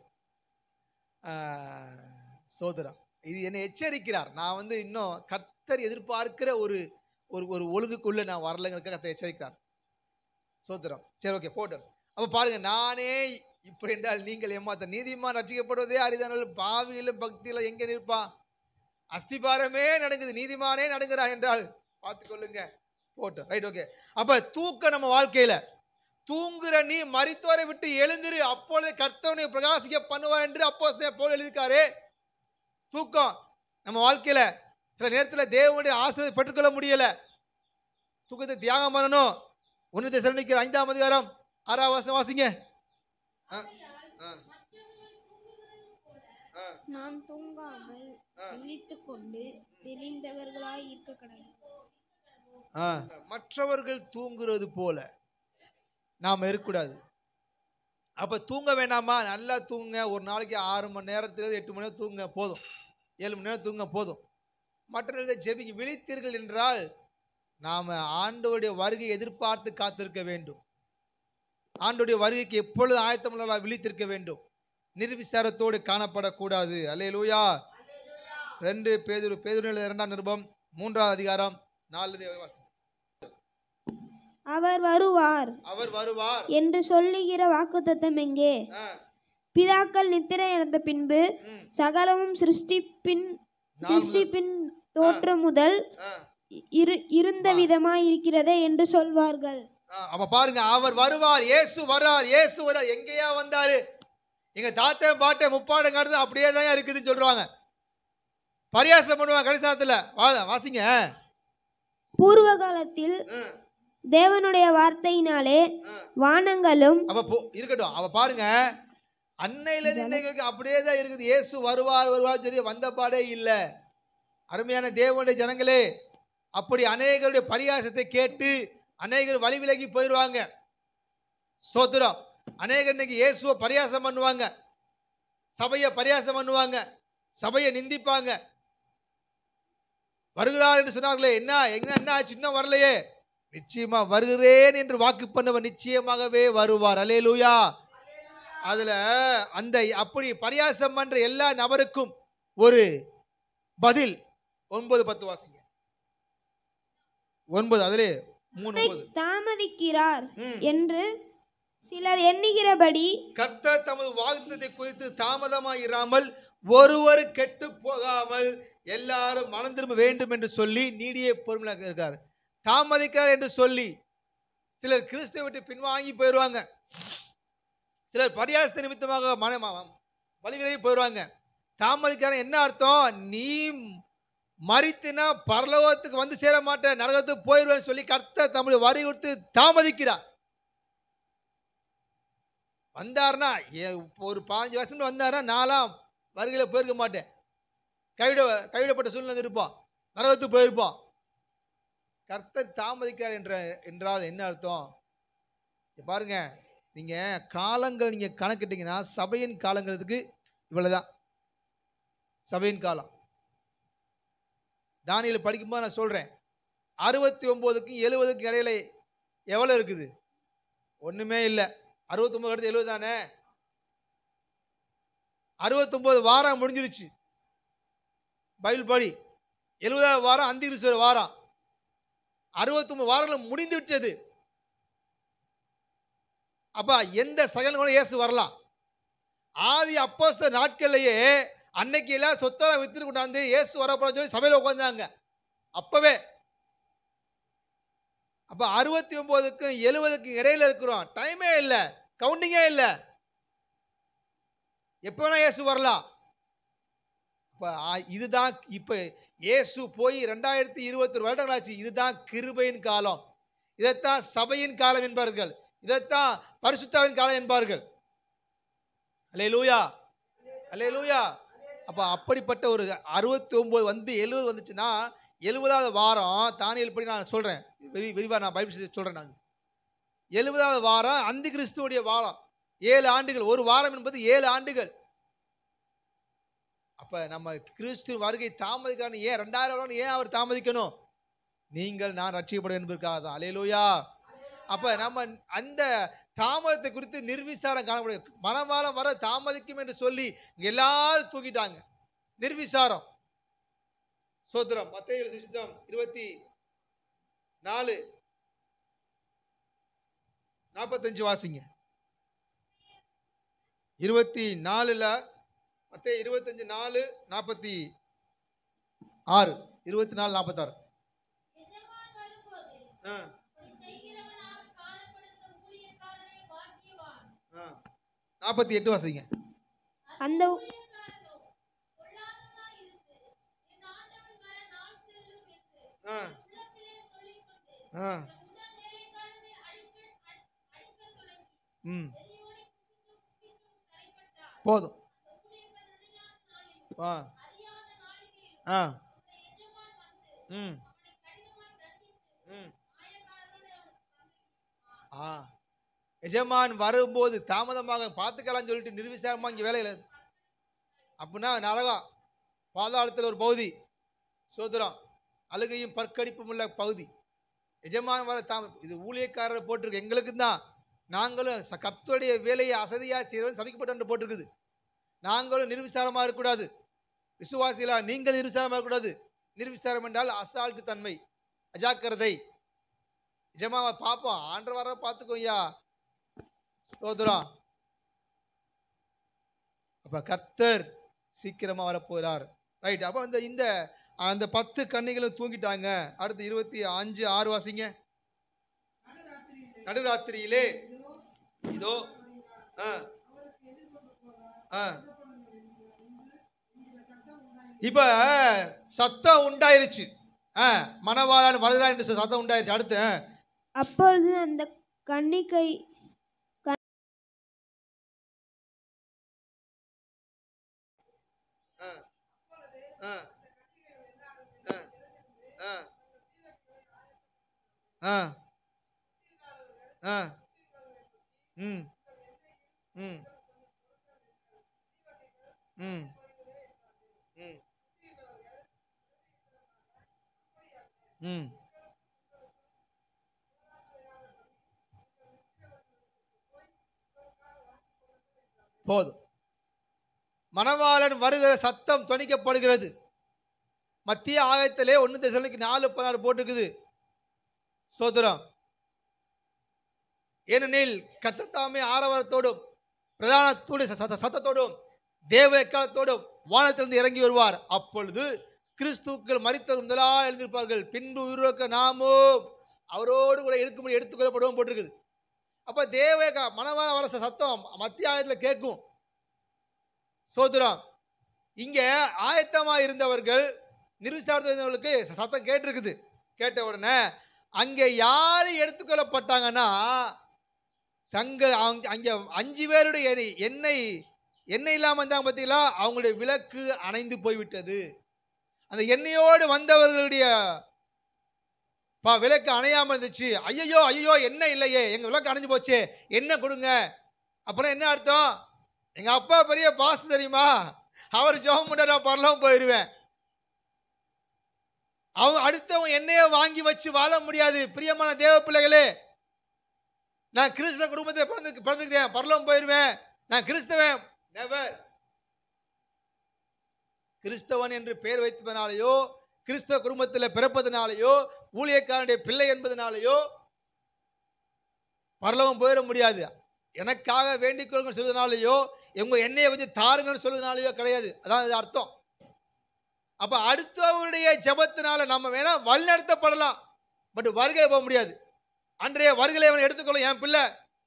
சோதரம் இது என்னை எச்சரிக்கிறார் நான் வந்து இன்னும் கர்த்தர் எதிர்பார்க்கிற ஒரு ஒரு ஒரு ஒழுங்குக்குள்ள நான் வரலங்கிறதுக்கு கர்த்தர் எச்சரிக்கிறார் சோதரம் சரி ஓகே போட்டோம் அப்ப பாருங்க நானே இப்படி என்றால் நீங்கள் ஏமாத்த நீதிமான் ரசிக்கப்படுவதே அரிதானால் பாவியிலும் பக்தியில எங்க நிற்பான் அஸ்திபாரமே நடுங்குது நீதிமானே நடுங்குறான் என்றால் பார்த்து கொள்ளுங்க போட்டோம் ரைட் ஓகே அப்ப தூக்கம் நம்ம வாழ்க்கையில தூங்குற நீ மரித்தோரை விட்டு எழுந்திரு அப்பொழுது கர்த்தவனை பிரகாசிக்க பண்ணுவார் என்று அப்போ போல் எழுதிக்காரே தூக்கம் நம்ம வாழ்க்கையில சில நேரத்துல தேவனுடைய ஆசிரியர் பெற்றுக்கொள்ள முடியல தூக்கத்தை தியாகம் பண்ணணும் ஒன்னு திசைக்கிற ஐந்தாம் அதிகாரம் ஆறாம் வசனம் வாசிங்க ஆ, ஆ, ஆ, நாம் தூங்காமல் ஆ. விழித்துக் கொண்டு தெளிந்தவர்களாய் இருக்க கடவுள் ஆ. மற்றவர்கள் தூங்குறது போல நாம இருக்கக்கூடாது அப்ப தூங்க வேண்டாமா நல்லா தூங்க ஒரு நாளைக்கு ஆறு மணி நேரத்துல எட்டு மணி நேரம் தூங்க போதும் ஏழு மணி நேரம் தூங்க போதும் மற்ற நேரத்தில் ஜெபிக்க விழித்தீர்கள் என்றால் நாம ஆண்டவருடைய வருகை எதிர்பார்த்து காத்திருக்க வேண்டும் ஆண்டவருடைய வருகைக்கு எப்பொழுது ஆயத்தமுள்ள விழித்திருக்க வேண்டும் நிர்விசாரத்தோடு காணப்படக்கூடாது அல்லேலூயா ரெண்டு பேதுரு பேதுரு இரண்டாம் நிருபம் மூன்றாவது அதிகாரம் நாலு வாசி. அவர் வருவார் அவர் வருவார் என்று சொல்லுகிற வாக்குத்தத்தம் எங்கே ஆ, பிதாக்கள் நித்திரை அடைந்த பின்பு ம், சகலமும் சிருஷ்டிப்பின் நாலு முதல், சிருஷ்டிப்பின் தோற்றம் முதல் ஆ, இரு இருந்த ஆ. விதமாய் இருக்கிறதே என்று சொல்வார்கள் ஆ, அப்ப பாருங்க அவர் வருவார் இயேசு வர்றார் இயேசு வர்றார் எங்கேயா வந்தாரு எங்க தாத்தன் பாட்டன் முப்பாடம் காடுது அப்படியே தான் இருக்குதுன்னு சொல்றாங்க பரியாசம் பண்ணுவாங்க கடைசி நேரத்துல வா- வாசிங்க பூர்வ காலத்தில் ம், தேவனுடைய வார்த்தையினாலே ம். வானங்களும் அப்ப போ- இருக்கட்டும் அவ பாருங்க அன்னையில இருந்து இன்னைக்கு வரைக்கும் அப்படியே தான் இருக்குது இயேசு வருவார் வருவார் சொல்லி வந்த பாடே இல்ல அருமையான தேவனுடைய ஜனங்களே அப்படி அநேகருடைய பரியாசத்தை கேட்டு அநேகர் வழி விலகி போயிடுவாங்க சோத்திரம் அநேகர் இன்னைக்கு இயேசுவை பரியாசம் பண்ணுவாங்க சபையை பரியாசம் பண்ணுவாங்க சபையை நிந்திப்பாங்க வருகிறார் என்று சொன்னார்களே என்ன என்ன என்ன ஆச்சு இன்னும் வரலையே நிச்சயமா வருகிறேன் என்று வாக்கு பண்ணவர் நிச்சயமாகவே வருவார் அலேலூயா அதுல அந்த அப்படி பரியாசம் பண்ற எல்லா நபருக்கும் ஒரு பதில் ஒன்பது பத்து வாசிங்க ஒன்பது அதிலே மூணு ஒன்பது தாமதிக்கிறார் ம். என்று சிலர் எண்ணுகிறபடி கர்த்தர் தமது வாக்குத்தத்தை குறித்து தாமதமாய் இராமல் ஒருவர் கெட்டு போகாமல் எல்லாரும் மனம் திரும்ப வேண்டும் என்று சொல்லி நீடிய பொறுமையாக இருக்கார் தாமதிக்கிறார் என்று சொல்லி சிலர் கிறிஸ்துவை விட்டு பின்வாங்கி போயிடுவாங்க சிலர் பரியாசத்த நிமித்தமாக மன ம- வழிவிலகி போயிடுவாங்க தாமதிக்கிறார் என்ன அர்த்தம் நீ மறித்தினா பரலோகத்துக்கு வந்து சேர மாட்ட நரகத்துக்கு போயிடுவேன்னு சொல்லி கர்த்தர் தமிழ் வலியுறுத்தி தாமதிக்கிறார் வந்தாருன்னா ஏ- இப்போ ஒரு பாஞ்சு வருஷம் வந்தாருன்னா நாலாம் வருகையில் போயிருக்க மாட்டேன் கைவிட கைவிடப்பட்ட சூழ்நிலை இருப்பான் நரகத்துக்கு போயிருப்பான் கர்த்தர் தாமதிக்கார் என்ற என்றால் என்ன அர்த்தம் இங்க பாருங்க நீங்க காலங்கள் நீங்க கணக்கிட்டீங்கன்னா சபையின் காலங்கிறதுக்கு இவ்வளவுதான் சபையின் காலம் தானியல் படிக்கும்போது நான் சொல்றேன் அறுபத்தி ஒன்பதுக்கும் எழுபதுக்கும் இடையில எவ்வளவு இருக்குது ஒண்ணுமே இல்லை அறுபத்தொன்பது அடுத்து எழுபது தானே அறுபத்தொன்பது வாரம் முடிஞ்சிருச்சு பைபிள் படி எழுபதாவது வாரம் அந்திகிறிஸ்துவ வாரம் அறுபத்தொன்பது வாரங்கள் முடிந்து விட்டது அப்ப எந்த சகலம் கூட இயேசு வரலாம் ஆதி அப்போஸ்த நாட்கள்லயே அன்னைக்கு எல்லாம் சொத்தெல்லாம் வித்துட்டு கொண்டாந்து இயேசு வரப்போறோம் சொல்லி சபையில உட்காந்தாங்க அப்பவே அப்ப அறுபத்தி ஒன்பதுக்கும் எழுபதுக்கும் இடையில இருக்கிறோம் டைமே இல்லை கவுண்டிங்கே இல்லை எப்போ வேணா இயேசு வரலாம் அப்ப ஆ- இதுதான் இப்ப இயேசு போய் ரெண்டாயிரத்தி இருபத்தி ஒரு வருடங்கள் ஆச்சு இதுதான் கிருபையின் காலம் இதைத்தான் சபையின் காலம் என்பார்கள் இதைத்தான் பரிசுத்தாவின் காலம் என்பார்கள் அல்லே லூயா அல்லே லூயா அப்ப அப்படிப்பட்ட ஒரு அறுபத்தி ஒன்பது வந்து எழுபது வந்துச்சுன்னா எழுபதாவது வாரம் தானியல் படி நான் சொல்றேன் விரி விரிவா நான் பைபிள் சொல்றேன் நான் எழுபதாவது வாரம் அந்தி கிறிஸ்துவுடைய வாரம் ஏழு ஆண்டுகள் ஒரு வாரம் என்பது ஏழு ஆண்டுகள் அப்ப நம்ம கிறிஸ்து வருகை தாமதிக்கிறான்னு ஏன் ரெண்டாயிரம் வருடம் ஏன் அவர் தாமதிக்கணும் நீங்கள் நான் ரட்சிக்கப்படும் என்பதற்காக தான் அலையலூயா அப்ப நம்ம அந்த தாமதத்தை குறித்து நிர்விசாரம் காணப்படுது மனவாளம் வர தாமதிக்கும் என்று சொல்லி இங்க எல்லாரும் தூக்கிட்டாங்க நிர்விசாரம் சோத்திரம் மத்திய சுவிசேஷம் இருபத்தி நாலு நாற்பத்தஞ்சு வாசிங்க இருபத்தி நாலுல மத்திய இருபத்தஞ்சு நாலு நாற்பத்தி ஆறு இருபத்தி நாலு நாற்பத்தாறு எஜமான் வரும்போது ஆ அப்படி செய்கிறவனாக காணப்படுகிற ஊழியக்காரனே பாக்கியவான் ஆ நாற்பத்தி எட்டு வாசிங்க அந்த ஊழியக்காரனோ பொல்லாதவனாய் இருக்கு என் ஆண்டவன் வர நாள் செல்லும் என்று ஆ உள்ளத்திலே சொல்லிக்கொண்டு ஆ தன் உடன் வேலைக்காரனை அடிக்க அடி- அடிக்கத் தொடங்கி ம் வெறியோடை குதித்து குதித்தும் தலைப்பட்டார் போதும் அந்த ஊழியக்காரன் நினையாத நாளிலும் ஆ அறியாத நாளிலும் ஆ அவனுடைய எஜமான் வந்து ம் அவனை கடினமாய் தண்டித்து ம் மாயக்காரரோடு அவனுக்கு பங்கி ஆ எஜமான் வரும்போது தாமதமாக பார்த்துக்கலாம்னு சொல்லிட்டு நிர்விசாரமா இங்கே வேலையில் அப்படின்னா நரகம் பாதாளத்தில் ஒரு பகுதி சோதரம் அழுகையும் பற்கடிப்பும் உள்ள பகுதி எஜமான் வர தாம இது ஊழியக்காரர் போட்டிருக்கு எங்களுக்கு தான் நாங்களும் ச- கர்த்தருடைய வேலையை அசதியாக செய்கிறவன் சபிக்கப்பட்டு போட்டிருக்குது நாங்களும் நிர்விசாரமாக இருக்கக்கூடாது விசுவாசிகளா நீங்கள் நிர்விசாரமாக இருக்கக்கூடாது நிர்விசாரம் என்றால் அசால்ட்டு தன்மை அஜாக்கிரதை நிஜமாவா பார்ப்போம் ஆண்டு வர பார்த்துக்கோ ஐயா ஸ்தோத்திரம் அப்ப கர்த்தர் சீக்கிரமா வரப்போறார் ரைட் அப்ப அந்த இந்த அந்த பத்து கன்னிகளும் தூங்கிட்டாங்க அடுத்து இருபத்தி அஞ்சு ஆறு வாசிங்க நடுராத்திரியிலே இதோ ஆ ஆ இப்ப சத்தம் உண்டாயிருச்சு ஆ மணவாளன் வருகிறான் என்று சத்தம் உண்டாயிருச்சு அடுத்து ஆ. அப்பொழுது அந்த கன்னிகை ஆ. ஆ. ஆ. ஆ. ஆ. ஆ. ம். ம். ம். ம். ம். போதும் மணவாளன் வருகிற சத்தம் தொனிக்கப்படுகிறது மத்திய ஆகத்திலே ஒன்று தசலுக்கு நாலு பதினாறு போட்டிருக்குது சோதரம் ஏனெனில் கத்தத்தாமே ஆரவாரத்தோடும் பிரதானத்தோடு சத்த சத்தத்தோடும் தேவ எக்காலத்தோடும் வானத்திலிருந்து இறங்கி வருவார் அப்பொழுது கிறிஸ்துக்கள் மரித்தவர் முதலா எழுந்திருப்பார்கள் பின்பு உருவாக்க நாமும் அவரோடு கூட எடுக்கும்படி எடுத்துக்கொள்ளப்படுவோம் போட்டிருக்குது அப்ப தேவ க- மணவாள வர சத்தம் மத்திய ஆயத்தில் கேட்கும் சோதரம் இங்க ஆயத்தமா இருந்தவர்கள் நிர்விசாரத்தில் இருந்தவர்களுக்கு சத்தம் கேட்டிருக்குது கேட்ட உடனே அங்க யாரு எடுத்துக்கொள்ளப்பட்டாங்கன்னா தங்கள் அவங்க- அங்க அஞ்சு பேருடைய எண்ணெய்- எண்ணெய் எண்ணெய் இல்லாம இருந்தாங்க பார்த்தீங்களா அவங்களுடைய விளக்கு அணைந்து போய்விட்டது அந்த எண்ணெயோடு வந்தவர்களுடைய பா விளக்கு அணையாம இருந்துச்சு ஐயோ ஐயோ எண்ணெய் இல்லையே எங்க விளக்கு அணைஞ்சு போச்சே என்ன கொடுங்க அப்புறம் என்ன அர்த்தம் எங்க அப்பா பெரிய பாஸ் தெரியுமா அவர் ஜெபம் பண்ண நான் பரலவும் போயிடுவேன் அவ அடுத்தவன் என்னைய வாங்கி வச்சு வாழ முடியாது பிரியமான தேவ பிள்ளைகளே நான் கிறிஸ்தவ குடும்பத்தை பிறந்து பிறந்துக்கிறேன் பரலோகம் போயிருவேன் நான் கிறிஸ்தவன் நெவர் கிறிஸ்தவன் என்று பெயர் வைத்ததனாலேயோ கிறிஸ்தவ குடும்பத்தில் பிறப்பதனாலேயோ ஊழியக்காரனுடைய பிள்ளை என்பதனாலேயோ பரலோகம் போயிட முடியாது எனக்காக வேண்டிக் கொள்ளுங்க சொல்றதுனாலயோ உங்க எண்ணெயை கொஞ்சம் தாருங்கன்னு சொல்றதுனாலயோ கிடையாது அதான் இது அர்த்தம் அப்ப அடுத்தவருடைய ஜெபத்தினால நம்ம வேணா வழிநடத்தப்படலாம் பட் வருகை போக முடியாது அன்றைய வருகை அவன் எடுத்துக்கொள்ள என் பிள்ளை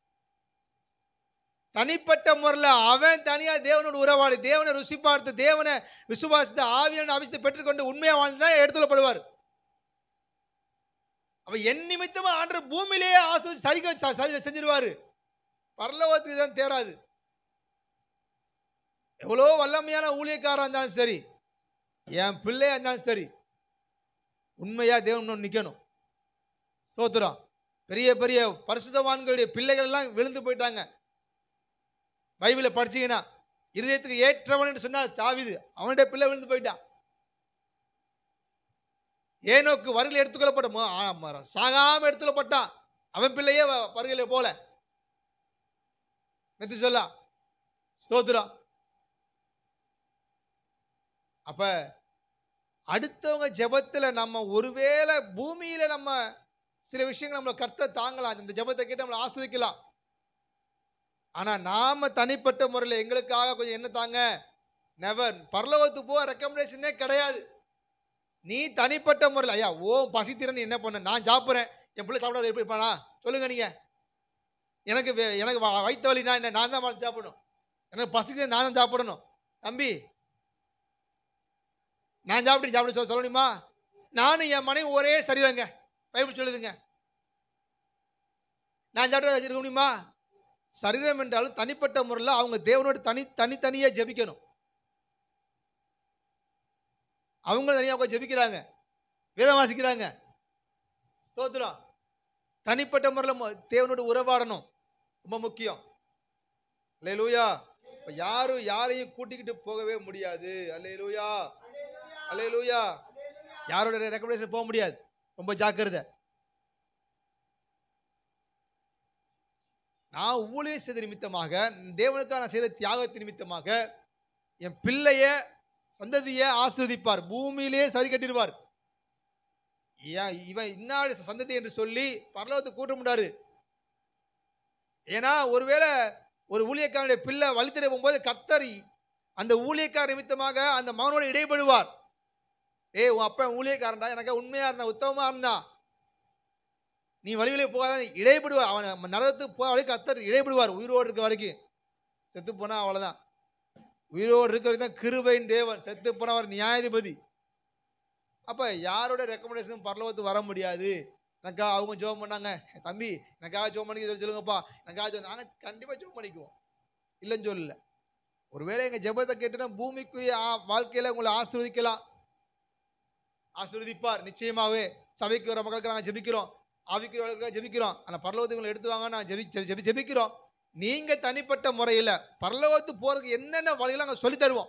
தனிப்பட்ட முறையில் அவன் தனியா தேவனோட உறவாடி தேவனை ருசி பார்த்து தேவனை விசுவாசித்து ஆவியான அபிஷத்தை பெற்றுக்கொண்டு உண்மையா வாழ்ந்து தான் எடுத்துக்கொள்ளப்படுவார் அப்ப என் நிமித்தமா ஆண்டு பூமியிலேயே ஆசிரியர் சரிக்க வச்சா- சரி செஞ்சிருவாரு பரலோகத்துக்கு தான் தேராது எவ்வளோ வல்லமையான ஊழியக்காரா இருந்தாலும் சரி என் பிள்ளையா இருந்தாலும் சரி உண்மையா தேவன் நிக்கணும் சோத்துறான் பெரிய பெரிய பரிசுத்தவான்களுடைய பிள்ளைகள் எல்லாம் விழுந்து போயிட்டாங்க பைபிளை படிச்சீங்கன்னா இருதயத்துக்கு ஏற்றவன் என்று சொன்னா தாவிது அவனுடைய பிள்ளை விழுந்து போயிட்டான் ஏனோக்கு வருகையில் எடுத்துக்கொள்ளப்பட்ட மோ- ஆ, ம- சாகாம எடுத்துக்கொள்ளப்பட்டான் அவன் பிள்ளையே வ- வருகையில போல மெத்து சொல்லா ஸ்தோத்திரம் அப்ப அடுத்தவங்க ஜெபத்துல நம்ம ஒருவேளை பூமியில நம்ம சில விஷயங்கள் நம்மள கர்த்த தாங்கலாம் இந்த ஜெபத்தை கேட்டு நம்மளை ஆஸ்வதிக்கலாம் ஆனா நாம தனிப்பட்ட முறையில் எங்களுக்காக கொஞ்சம் என்ன தாங்க நெவர் பரலோகத்துக்கு போக ரெக்கமெண்டேஷனே கிடையாது நீ தனிப்பட்ட முறையில் ஐயா ஓ பசித்திறன் என்ன பண்ண நான் சாப்பிட்றேன் என் பிள்ளை சாப்பிட எப்படி இருப்பானா சொல்லுங்க நீங்க எனக்கு வே- எனக்கு வ- வயித்து வலினா என்ன நான் தான் பார்த்து சாப்பிடணும் எனக்கு பசிக்கு நான் தான் சாப்பிடணும் தம்பி நான் சாப்பிட்டு நீ சாப்பிட சொல்ல சொல்லணுமா நானும் என் மனைவி ஒரே சரீரங்க பைபிள் சொல்லுதுங்க நான் சாப்பிட்டு வச்சிருக்க முடியுமா சரீரம் என்றாலும் தனிப்பட்ட முறையில் அவங்க தேவனோட தனி தனித்தனியாக ஜெபிக்கணும் அவங்க தனியாக உட்காந்து ஜெபிக்கிறாங்க வேதம் வாசிக்கிறாங்க ஸ்தோத்திரம் தனிப்பட்ட முறையில் தேவனோட உறவாடணும் ரொம்ப முக்கியம் அல்லேலூயா இப்ப யாரும் யாரையும் கூட்டிக்கிட்டு போகவே முடியாது அல்லேலூயா அல்லேலூயா யாரோட ரெக்கமெண்டேஷன் போக முடியாது ரொம்ப ஜாக்கிரதை நான் ஊழிய செய்த நிமித்தமாக தேவனுக்காக நான் செய்த தியாகத்தின் நிமித்தமாக என் பிள்ளைய சந்ததியை ஆஸ்வதிப்பார் பூமியிலே சரி கட்டிடுவார் ஏன் இவன் இன்னாடி சந்ததி என்று சொல்லி பரலோகத்தை கூட்ட முடியாது ஏன்னா ஒருவேளை ஒரு ஊழியக்காரனுடைய பிள்ளை வழித்தட போகும்போது கர்த்தர் அந்த ஊழியக்கார நிமித்தமாக அந்த மகனோட இடைபடுவார் ஏய் உன் அப்பன் ஊழியக்காரன்டா எனக்கு உண்மையா இருந்தா உத்தமமா இருந்தா நீ வழியிலே போகாத இடைபடுவார் அவன் நரகத்துக்கு போக வரைக்கும் கர்த்தர் இடைபடுவார் உயிரோடு இருக்க வரைக்கும் செத்து போனா அவ்வளவுதான் உயிரோடு இருக்க வரைக்கும் தான் கிருபையின் தேவன் செத்து போனவர் நியாயாதிபதி அப்ப யாரோட ரெக்கமெண்டேஷன் பரலோகத்துக்கு வர முடியாது எனக்கா அவங்க ஜோம் பண்ணாங்க தம்பி எனக்காக ஜோம் பண்ணிக்க சொல்லி சொல்லுங்கப்பா எனக்காக ஜோ நாங்கள் கண்டிப்பாக ஜோம் பண்ணிக்குவோம் இல்லைன்னு சொல்லல ஒருவேளை எங்கள் ஜெபத்தை கேட்டுனா பூமிக்குரிய ஆ- வாழ்க்கையில உங்களை ஆசீர்வதிக்கலாம் ஆசீர்வதிப்பார் நிச்சயமாவே சபைக்கு வர மக்களுக்கு நாங்கள் ஜெபிக்கிறோம் ஆவிக்கிறவர்களுக்காக ஜெபிக்கிறோம் ஆனால் பரலோகத்துக்கு உங்களை எடுத்து வாங்க நான் ஜெபி ஜெபி- ஜெபி ஜெபிக்கிறோம் நீங்க தனிப்பட்ட முறையில் பரலோகத்துக்கு போறதுக்கு என்னென்ன வழிகள் நாங்கள் சொல்லி தருவோம்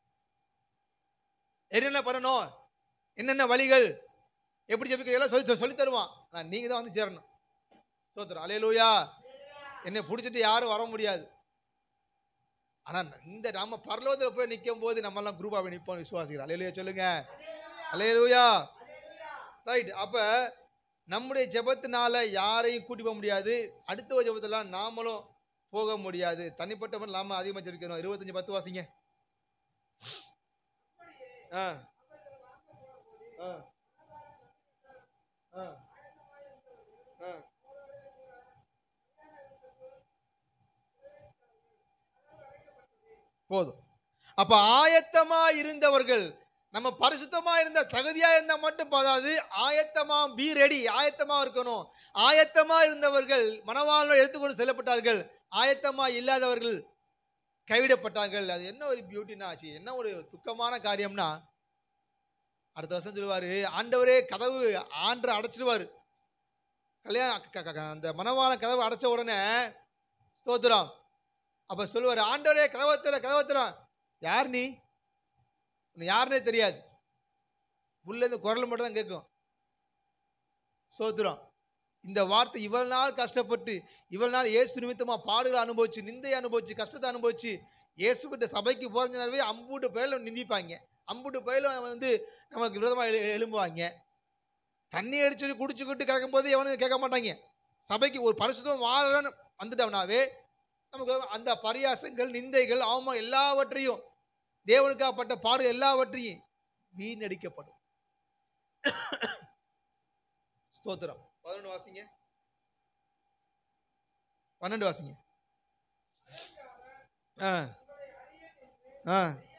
என்னென்ன பண்ணணும் என்னென்ன வழிகள் எப்படி ஜெபிக்கிறீங்களோ சொல்லி சொல்லி தருவான் ஆனால் நீங்க தான் வந்து சேரணும் சோத்திரம் அலையலூயா என்னை பிடிச்சிட்டு யாரும் வர முடியாது ஆனா இந்த நம்ம பரலோகத்தில் போய் நிற்கும் போது நம்ம எல்லாம் குரூப்பாக நிற்போம் விசுவாசிக்கிறோம் அலையலூயா சொல்லுங்க அலையலூயா ரைட் அப்ப நம்முடைய ஜெபத்தினால யாரையும் கூட்டி போக முடியாது அடுத்த ஜெபத்தெல்லாம் நாமளும் போக முடியாது தனிப்பட்ட முறையில் நாம அதிகமாக ஜெபிக்கணும் இருபத்தஞ்சு பத்து வாசிங்க ஆ ஆ ஆ ஆ போதும் அப்ப ஆயத்தமா இருந்தவர்கள் நம்ம பரிசுத்தமா இருந்த தகுதியா இருந்தா மட்டும் போதாது ஆயத்தமா பி ரெடி ஆயத்தமா இருக்கணும் ஆயத்தமா இருந்தவர்கள் மனவாழ்வு எடுத்துக்கொண்டு செல்லப்பட்டார்கள் ஆயத்தமா இல்லாதவர்கள் கைவிடப்பட்டார்கள் அது என்ன ஒரு பியூட்டினா ஆச்சு என்ன ஒரு துக்கமான காரியம்னா அடுத்த வருஷம் சொல்லுவாரு ஆண்டவரே கதவு ஆண்ட அடைச்சிடுவாரு கல்யாணம் க- க- க- அந்த மனவாள கதவு அடைச்ச உடனே ஸ்தோத்திரம் அப்ப சொல்லுவாரு ஆண்டவரே கதவை திற கதவை திற யார் நீ உன்னை யாருன்னே தெரியாது உள்ள இந்த குரல் மட்டும் தான் கேட்கும் சோத்துறோம் இந்த வார்த்தை இவ்வளவு நாள் கஷ்டப்பட்டு இவ்வளவு நாள் இயேசு நிமித்தமா பாடுகளை அனுபவிச்சு நிந்தை அனுபவிச்சு கஷ்டத்தை அனுபவிச்சு இயேசு கிட்ட சபைக்கு போறதுனாலவே அம்புட்டு பயிலும் நிந்திப்பாங்க அம்புட்டு பயிலும் வந்து நமக்கு விரோதமா எழு- எழும்புவாங்க தண்ணி அடிச்சு குடிச்சுக்கிட்டு கிடக்கும் போது எவனும் கேட்க மாட்டாங்க சபைக்கு ஒரு பரிசுத்தம் வாழன்னு வந்துட்டோம்னாவே நமக்கு அந்த பரியாசங்கள் நிந்தைகள் அவமானம் எல்லாவற்றையும் தேவனுக்காகப்பட்ட பாடு எல்லாவற்றையும் வீணடிக்கப்படும் ஸ்தோத்திரம் பதினொன்று வாசிங்க பன்னெண்டு வாசிங்க ஆ ஆ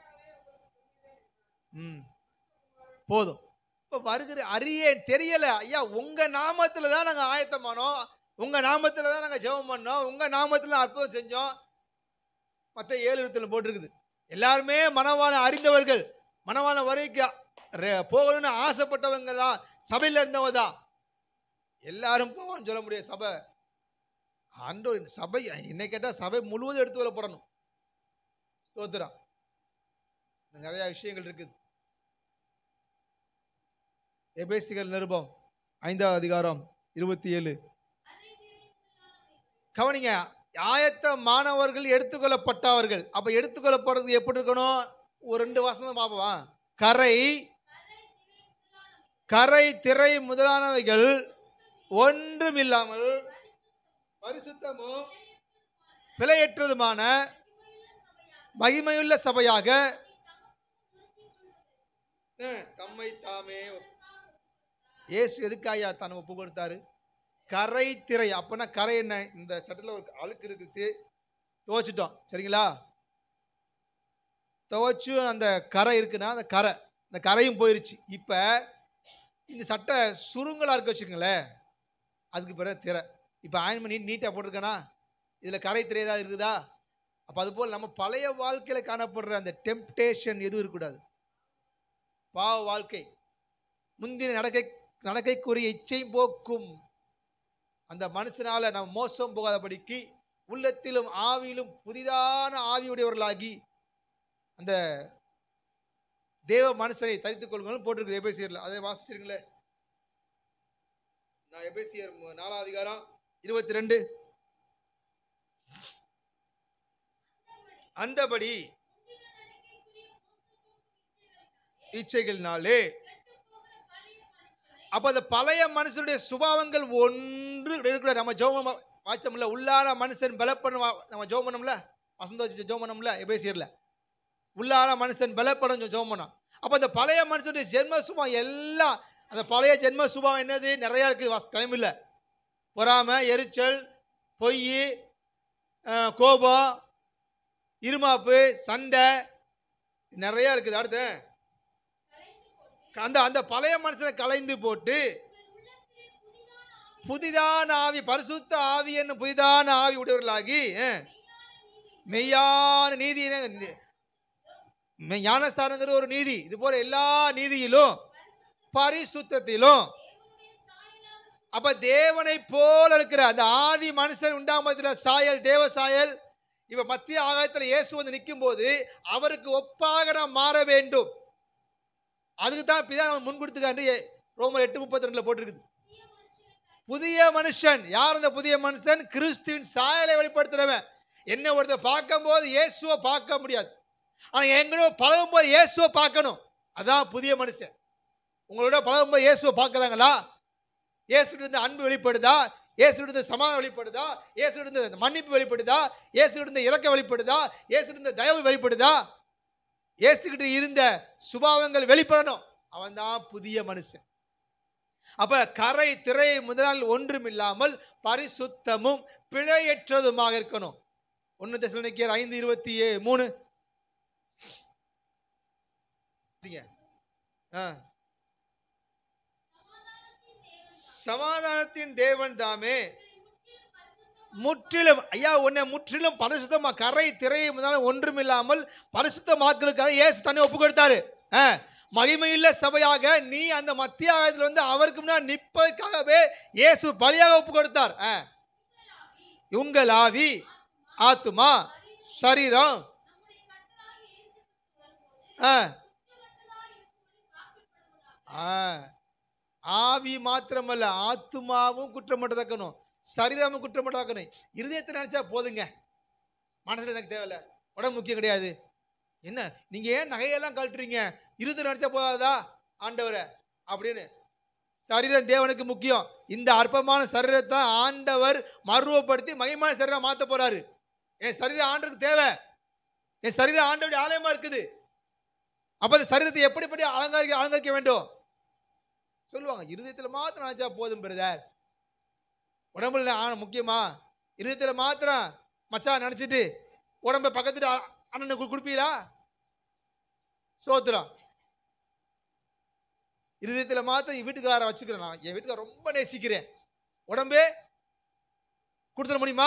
ம் போதும் இப்போ வருகிற அரிய தெரியல ஐயா உங்க நாமத்துல தான் நாங்கள் ஆயத்தமானோம் உங்க நாமத்துல தான் நாங்கள் ஜெபம் பண்ணோம் உங்க நாமத்துல அற்புதம் செஞ்சோம் மற்ற ஏழு எழுத்துல போட்டிருக்குது எல்லாருமே மனவான அறிந்தவர்கள் மனவான வரைக்கும் ரெ- போகணும்னு ஆசைப்பட்டவங்க தான் சபையில் இருந்தவங்க தான் எல்லாரும் போவான்னு சொல்ல முடியாது சபை ஆண்டோர் சபை என்னை கேட்டால் சபை முழுவதும் எடுத்து வரப்படணும் ஸ்தோத்திரம் இன்னும் நிறைய விஷயங்கள் இருக்குது எபேசிகள் நிருபம் ஐந்தாவது அதிகாரம் இருபத்தி ஏழு கவனிங்க ஆயத்த மாணவர்கள் எடுத்துக்கொள்ளப்பட்டவர்கள் அப்ப எடுத்துக்கொள்ளப்படுறது எப்படி இருக்கணும் ஒரு ரெண்டு வாசனம் பார்ப்போம் கரை கரை திரை முதலானவைகள் ஒன்றும் இல்லாமல் பரிசுத்தமும் பிழையற்றதுமான மகிமையுள்ள சபையாக அஹ், தம்மை தாமே இயேசு எதுக்காயா தன்னை ஒப்பு கொடுத்தாரு கரை திரை அப்பனா கரை என்ன இந்த சட்டில் ஒரு அழுக்கு இருக்குது துவைச்சிட்டோம் சரிங்களா துவைச்சு அந்த கரை இருக்குன்னா அந்த கரை அந்த கரையும் போயிருச்சு இப்போ இந்த சட்டை சுருங்கலாக இருக்க வச்சுக்கோங்களேன் அதுக்கு பிறகு திரை இப்போ ஆயின் பண்ணி நீட்டாக போட்டிருக்கேனா இதில் கரை திரை ஏதாவது இருக்குதா அப்போ அதுபோல் நம்ம பழைய வாழ்க்கையில் காணப்படுற அந்த டெம்ப்டேஷன் எதுவும் இருக்கக்கூடாது பாவ வாழ்க்கை முந்தின நடக்கை நடக்கைக்குரிய இச்சை போக்கும் அந்த மனுஷனால நம்ம மோசம் போகாதபடிக்கு உள்ளத்திலும் ஆவியிலும் புதிதான ஆவியுடையவர்களாகி அந்த தேவ மனுஷனை தரித்துக் கொள்ளுங்கள் போட்டிருக்கு எபேசியர்ல அதை வாசிச்சிருங்களே நான் எபேசியர் மு- நாலாம் அதிகாரம் இருபத்தி ரெண்டு அந்தபடி இச்சைகளினாலே அப்ப அந்த பழைய மனுஷனுடைய சுபாவங்கள் ஒன்று இருக்கிற நம்ம ஜோமம் வாச்சம்ல உள்ளார மனுஷன் பலப்படும் நம்ம ஜோம் பண்ணோம்ல வசந்த வச்சு ஜோம் பண்ணோம்ல எபேசியர்ல உள்ளார மனுஷன் பலப்படும் ஜோம் பண்ணோம் அப்ப அந்த பழைய மனுஷனுடைய ஜென்ம சுபாவம் எல்லாம் அந்த பழைய ஜென்ம சுபாவம் என்னது நிறைய இருக்குது வச டைம் இல்லை பொறாமை எரிச்சல் பொய் அஹ், கோபம் இருமாப்பு சண்டை நிறைய இருக்குது அடுத்து அந்த அந்த பழைய மனுஷனை கலைந்து போட்டு புதிதான ஆவி பரிசுத்த ஆவி என்னும் புதிதான ஆவி உடையவர்களாகி அஹ், மெய்யான நீதி ஞானஸ்தானங்கிற ஒரு நீதி இது போல எல்லா நீதியிலும் பரிசுத்தத்திலும் அப்ப தேவனை போல இருக்கிற அந்த ஆதி மனுஷன் உண்டாமதுல சாயல் தேவ சாயல் இப்ப மத்திய ஆகாயத்துல இயேசு வந்து நிற்கும் போது அவருக்கு ஒப்பாக நாம் மாற வேண்டும் அதுக்கு தான் பிதா நம்ம முன் கொடுத்துக்காண்டு ரோமர் எட்டு முப்பத்தி ரெண்டுல போட்டிருக்குது புதிய மனுஷன் யார் அந்த புதிய மனுஷன் கிறிஸ்துவின் சாயலை வெளிப்படுத்துறவன் என்ன ஒருத்தர் பார்க்கும்போது இயேசுவை பார்க்க முடியாது ஆனா எங்களோட பழகும்போது இயேசுவை பார்க்கணும் அதான் புதிய மனுஷன் உங்களோட பழகும்போது இயேசுவை பார்க்கறாங்களா இயேசுட்டு இருந்த அன்பு வெளிப்படுதா இயேசுட்டு இருந்த சமாதானம் வெளிப்படுதா இயேசுட்டு இருந்த மன்னிப்பு வெளிப்படுதா இயேசுட்டு இருந்த இறக்க வெளிப்படுதா இயேசுட்டு இருந்த தயவு வெளிப்படுதா இயேசுகிட்ட இருந்த சுபாவங்கள் வெளிப்படணும் அவன் தான் புதிய மனுஷன் அப்ப கரை திரை முதலால் ஒன்றும் இல்லாமல் பரிசுத்தமும் பிழையற்றதுமாக இருக்கணும் ஒன்னு தெசலோனிக்கேயர் ஐந்து இருபத்தி ஏ மூணு ஆ. சமாதானத்தின் தேவன் தாமே முற்றிலும் ஐயா உன்னை முற்றிலும் பரிசுத்தமா கரை திரை முதலால் ஒன்றும் இல்லாமல் பரிசுத்தமாக்களுக்காக இயேசு தன்னை ஒப்பு கொடுத்தாரு ஆ. மகிமையுள்ள சபையாக நீ அந்த மத்திய ஆயத்தில் வந்து அவருக்கு முன்னாடி நிற்பதற்காகவே இயேசு பலியாக ஒப்பு கொடுத்தார் ஆ. உங்கள் ஆவி ஆத்துமா சரீரம் ஆ. ஆ, ஆவி மாத்திரமல்ல ஆத்துமாவும் குற்றமட்டதாக்கணும் சரீரமும் குற்றமட்டதாக்கணும் இருதயத்தை நினைச்சா போதுங்க மனசுல எனக்கு தேவையில்ல உடம்பு முக்கியம் கிடையாது என்ன நீங்க ஏன் நகையெல்லாம் கழட்டுறீங்க இருதயம் நினைச்சா போதாதா ஆண்டவரை அப்படின்னு சரீரம் தேவனுக்கு முக்கியம் இந்த அற்பமான சரீரத்தை ஆண்டவர் மருவப்படுத்தி மகிமான சரீரம் மாத்த போறாரு என் சரீரம் ஆண்டவருக்கு தேவை என் சரீரம் ஆண்டவருடைய ஆலயமா இருக்குது அப்ப அந்த சரீரத்தை எப்படிப்படி அலங்கரிக்க அலங்கரிக்க வேண்டும் சொல்லுவாங்க இருதயத்துல மாத்திரம் நினைச்சா போதும் பிரதர் உடம்புல ஆன முக்கியமா இருதயத்துல மாத்திரம் மச்சான் நினைச்சிட்டு உடம்ப பக்கத்துல அ- அண்ணனுக்கு கொடுப்பீங்களா சோத்துறோம் இருதயத்துல மாத்திரம் என் வீட்டுக்கார வச்சுக்கிறேன் நான் என் வீட்டுக்கார ரொம்ப நேசிக்கிறேன் உடம்பே கொடுத்துட முடியுமா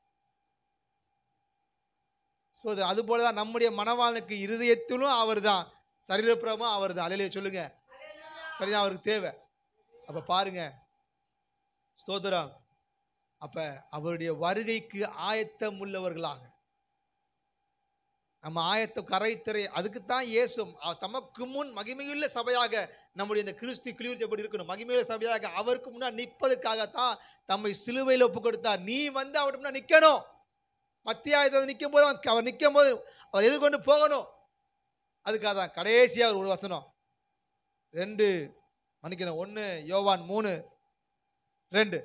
ஸோ அது போலதான் நம்முடைய மனவாளனுக்கு இருதயத்திலும் அவர் தான் சரீரப்புறமும் அவர் தான் அலையில சொல்லுங்க சரியா அவருக்கு தேவை அப்ப பாருங்க ஸ்தோத்திரம் அப்ப அவருடைய வருகைக்கு ஆயத்தம் உள்ளவர்களாக நம்ம ஆயத்தம் கரைத்திரை அதுக்குத்தான் இயேசும் அவ- தமக்கு முன் மகிமையுள்ள சபையாக நம்முடைய இந்த கிறிஸ்து கிளியூர்ச்சபடி இருக்கணும் மகிமையுள்ள சபையாக அவருக்கு முன்னாடி நிற்பதற்காகத்தான் தம்மை சிலுவையில் ஒப்பு கொடுத்தார் நீ வந்து அவர் முன்னாடி நிக்கணும் மத்தியாயத்தை நிற்கும் போது அவன் அவர் நிற்கும் போது அவர் எதிர்கொண்டு போகணும் அதுக்காக தான் கடைசியா ஒரு வசனம் ரெண்டு மன்னிக்கணும் ஒன்று யோவான் மூணு ரெண்டு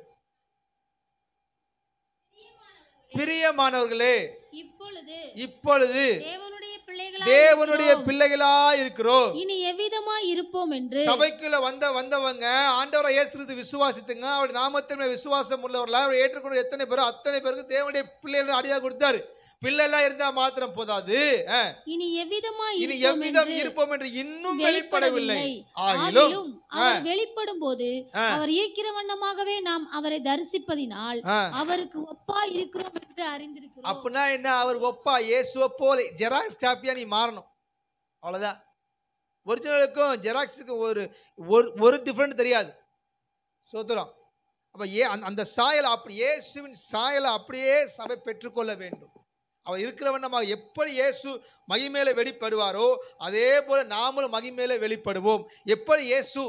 பிரியமானவர்களே இப்பொழுது இப்பொழுது தேவனுடைய பிள்ளைகளா தேவனுடைய பிள்ளைகளா இருக்கிறோம் இனி எவ்விதமாய் இருப்போம் என்று சபைக்குள்ள வந்த வந்தவங்க ஆண்டவரை இயேசு கிறிஸ்து விசுவாசித்துங்க அவருடைய நாமத்தின் மேல் விசுவாசம் உள்ளவர்களா அவர் ஏற்றுக்கொண்ட எத்தனை பேரோ அத்தனை பேருக்கு தேவனுடைய பிள்ளைகள் அடியாக கொடுத்தாரு பிள்ளை எல்லாம் இருந்தா மாத்திரம் போதாது அஹ், இனி எவ்விதமாய் இனி இருப்போம் எவ்விதம் என்று இருப்போம் என்று இன்னும் வெளிப்படவில்லை வெளிப்படவில்லை ஆகிலும் ஆகிலும் அவர் வெளிப்படும் போது ஆ. அவர் இருக்கிற வண்ணமாகவே நாம் அவரை தரிசிப்பதினால் அஹ், அவருக்கு ஒப்பா இருக்கிறோம் என்று அறிந்திருக்கிறோம் அப்படின்னா என்ன அவர் ஒப்பா இயேசுவை போல ஜெராக்ஸ் காப்பியா நீ மாறணும் அவ்வளவுதான் ஒரிஜினலுக்கும் ஜெராக்ஸுக்கும் ஒரு ஒரு- ஒரு டிஃப்ரெண்ட் தெரியாது சோத்திரம் அப்ப ஏ அந்த- அந்த சாயலை அப்படி இயேசுவின் சாயலை அப்படியே சபை பெற்றுக்கொள்ள வேண்டும் அவர் இருக்கிறவன் நம்ம எப்படி இயேசு மகிமேல வெளிப்படுவாரோ அதே போல நாமளும் மகிமேல வெளிப்படுவோம் எப்படி இயேசு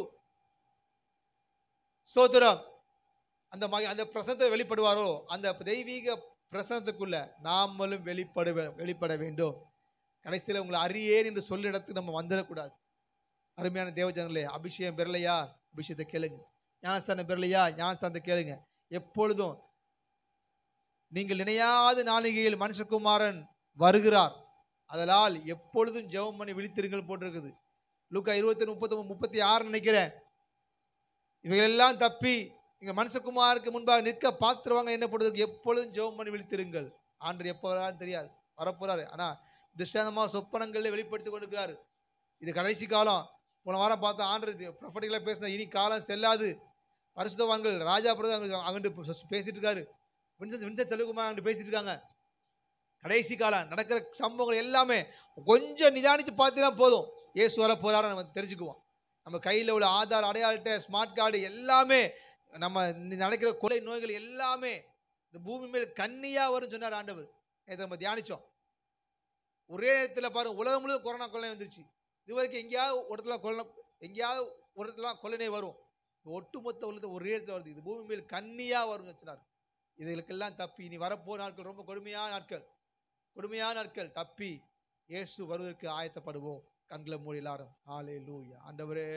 சோத்திரம் அந்த மகி அந்த பிரசனத்தை வெளிப்படுவாரோ அந்த தெய்வீக பிரசனத்துக்குள்ள நாமளும் வெளிப்பட வே- வெளிப்பட வேண்டும் கடைசியில் உங்களை அறியேன் என்று சொல்ல இடத்துக்கு நம்ம வந்துடக்கூடாது அருமையான தேவஜனங்களே அபிஷேகம் பெறலையா அபிஷேகத்தை கேளுங்க ஞானஸ்தானம் பெறலையா ஞானஸ்தானத்தை கேளுங்க எப்பொழுதும் நீங்கள் நினையாத நாளிகையில் மனுஷகுமாரன் வருகிறார் அதனால் எப்பொழுதும் ஜெபம் பண்ணி விழித்திருங்கள் போட்டிருக்குது லூக்கா இருபத்தி முப்பத்தி முப்பத்தி ஆறு நினைக்கிறேன் இவைகளெல்லாம் தப்பி இங்க மனுஷகுமாருக்கு முன்பாக நிற்க பாத்திரவாங்க என்ன போடுறதுக்கு எப்பொழுதும் ஜெபம் பண்ணி விழித்திருங்கள் ஆண்டர் எப்போ வரான்னு தெரியாது வரப்போறாரு ஆனா திஷ்டாந்தமா சொப்பனங்களில் வெளிப்படுத்தி கொண்டிருக்கிறாரு இது கடைசி காலம் போன வாரம் பார்த்தா ஆண்டர் ப்ரொஃபட்டிக்கலாக பேசின இனி காலம் செல்லாது பரிசுத்தவான்கள் ராஜா பிரதம் அங்கிட்டு பேசிட்டு இருக்காரு வின்சென்ட் வின்சென்ட் செல்வகுமார் அங்கிட்டு பேசிட்டு இருக்காங்க கடைசி காலம் நடக்கிற சம்பவங்கள் எல்லாமே கொஞ்சம் நிதானிச்சு பார்த்தீங்கன்னா போதும் இயேசு வர போறாரு நம்ம தெரிஞ்சுக்குவோம் நம்ம கையில் உள்ள ஆதார் அடையாள அட்டை ஸ்மார்ட் கார்டு எல்லாமே நம்ம இந்த நடக்கிற கொலை நோய்கள் எல்லாமே இந்த பூமி மேல் கண்ணியா வரும் சொன்னார் ஆண்டவர் நேற்று நம்ம தியானிச்சோம் ஒரே நேரத்தில் பாருங்க உலகம் முழுவதும் கொரோனா கொள்ளை வந்துருச்சு இது வரைக்கும் எங்கேயாவது ஒரு இடத்துல கொள்ளை எங்கேயாவது ஒரு இடத்துல கொள்ளனை வரும் ஒட்டுமொத்த உலகத்தை ஒரே இடத்துல வருது இது பூமி மேல் கண்ணியா வரும்னு சொன்னார் இதுகளுக்கெல்லாம் தப்பி இனி வரப்போ நாட்கள் ரொம்ப கொடுமையான நாட்கள் கொடுமையான நாட்கள் தப்பி இயேசு வருவதற்கு ஆயத்தப்படுவோம் கண்களை மூடி எல்லாரும் ஆலே லூயா ஆண்டவரே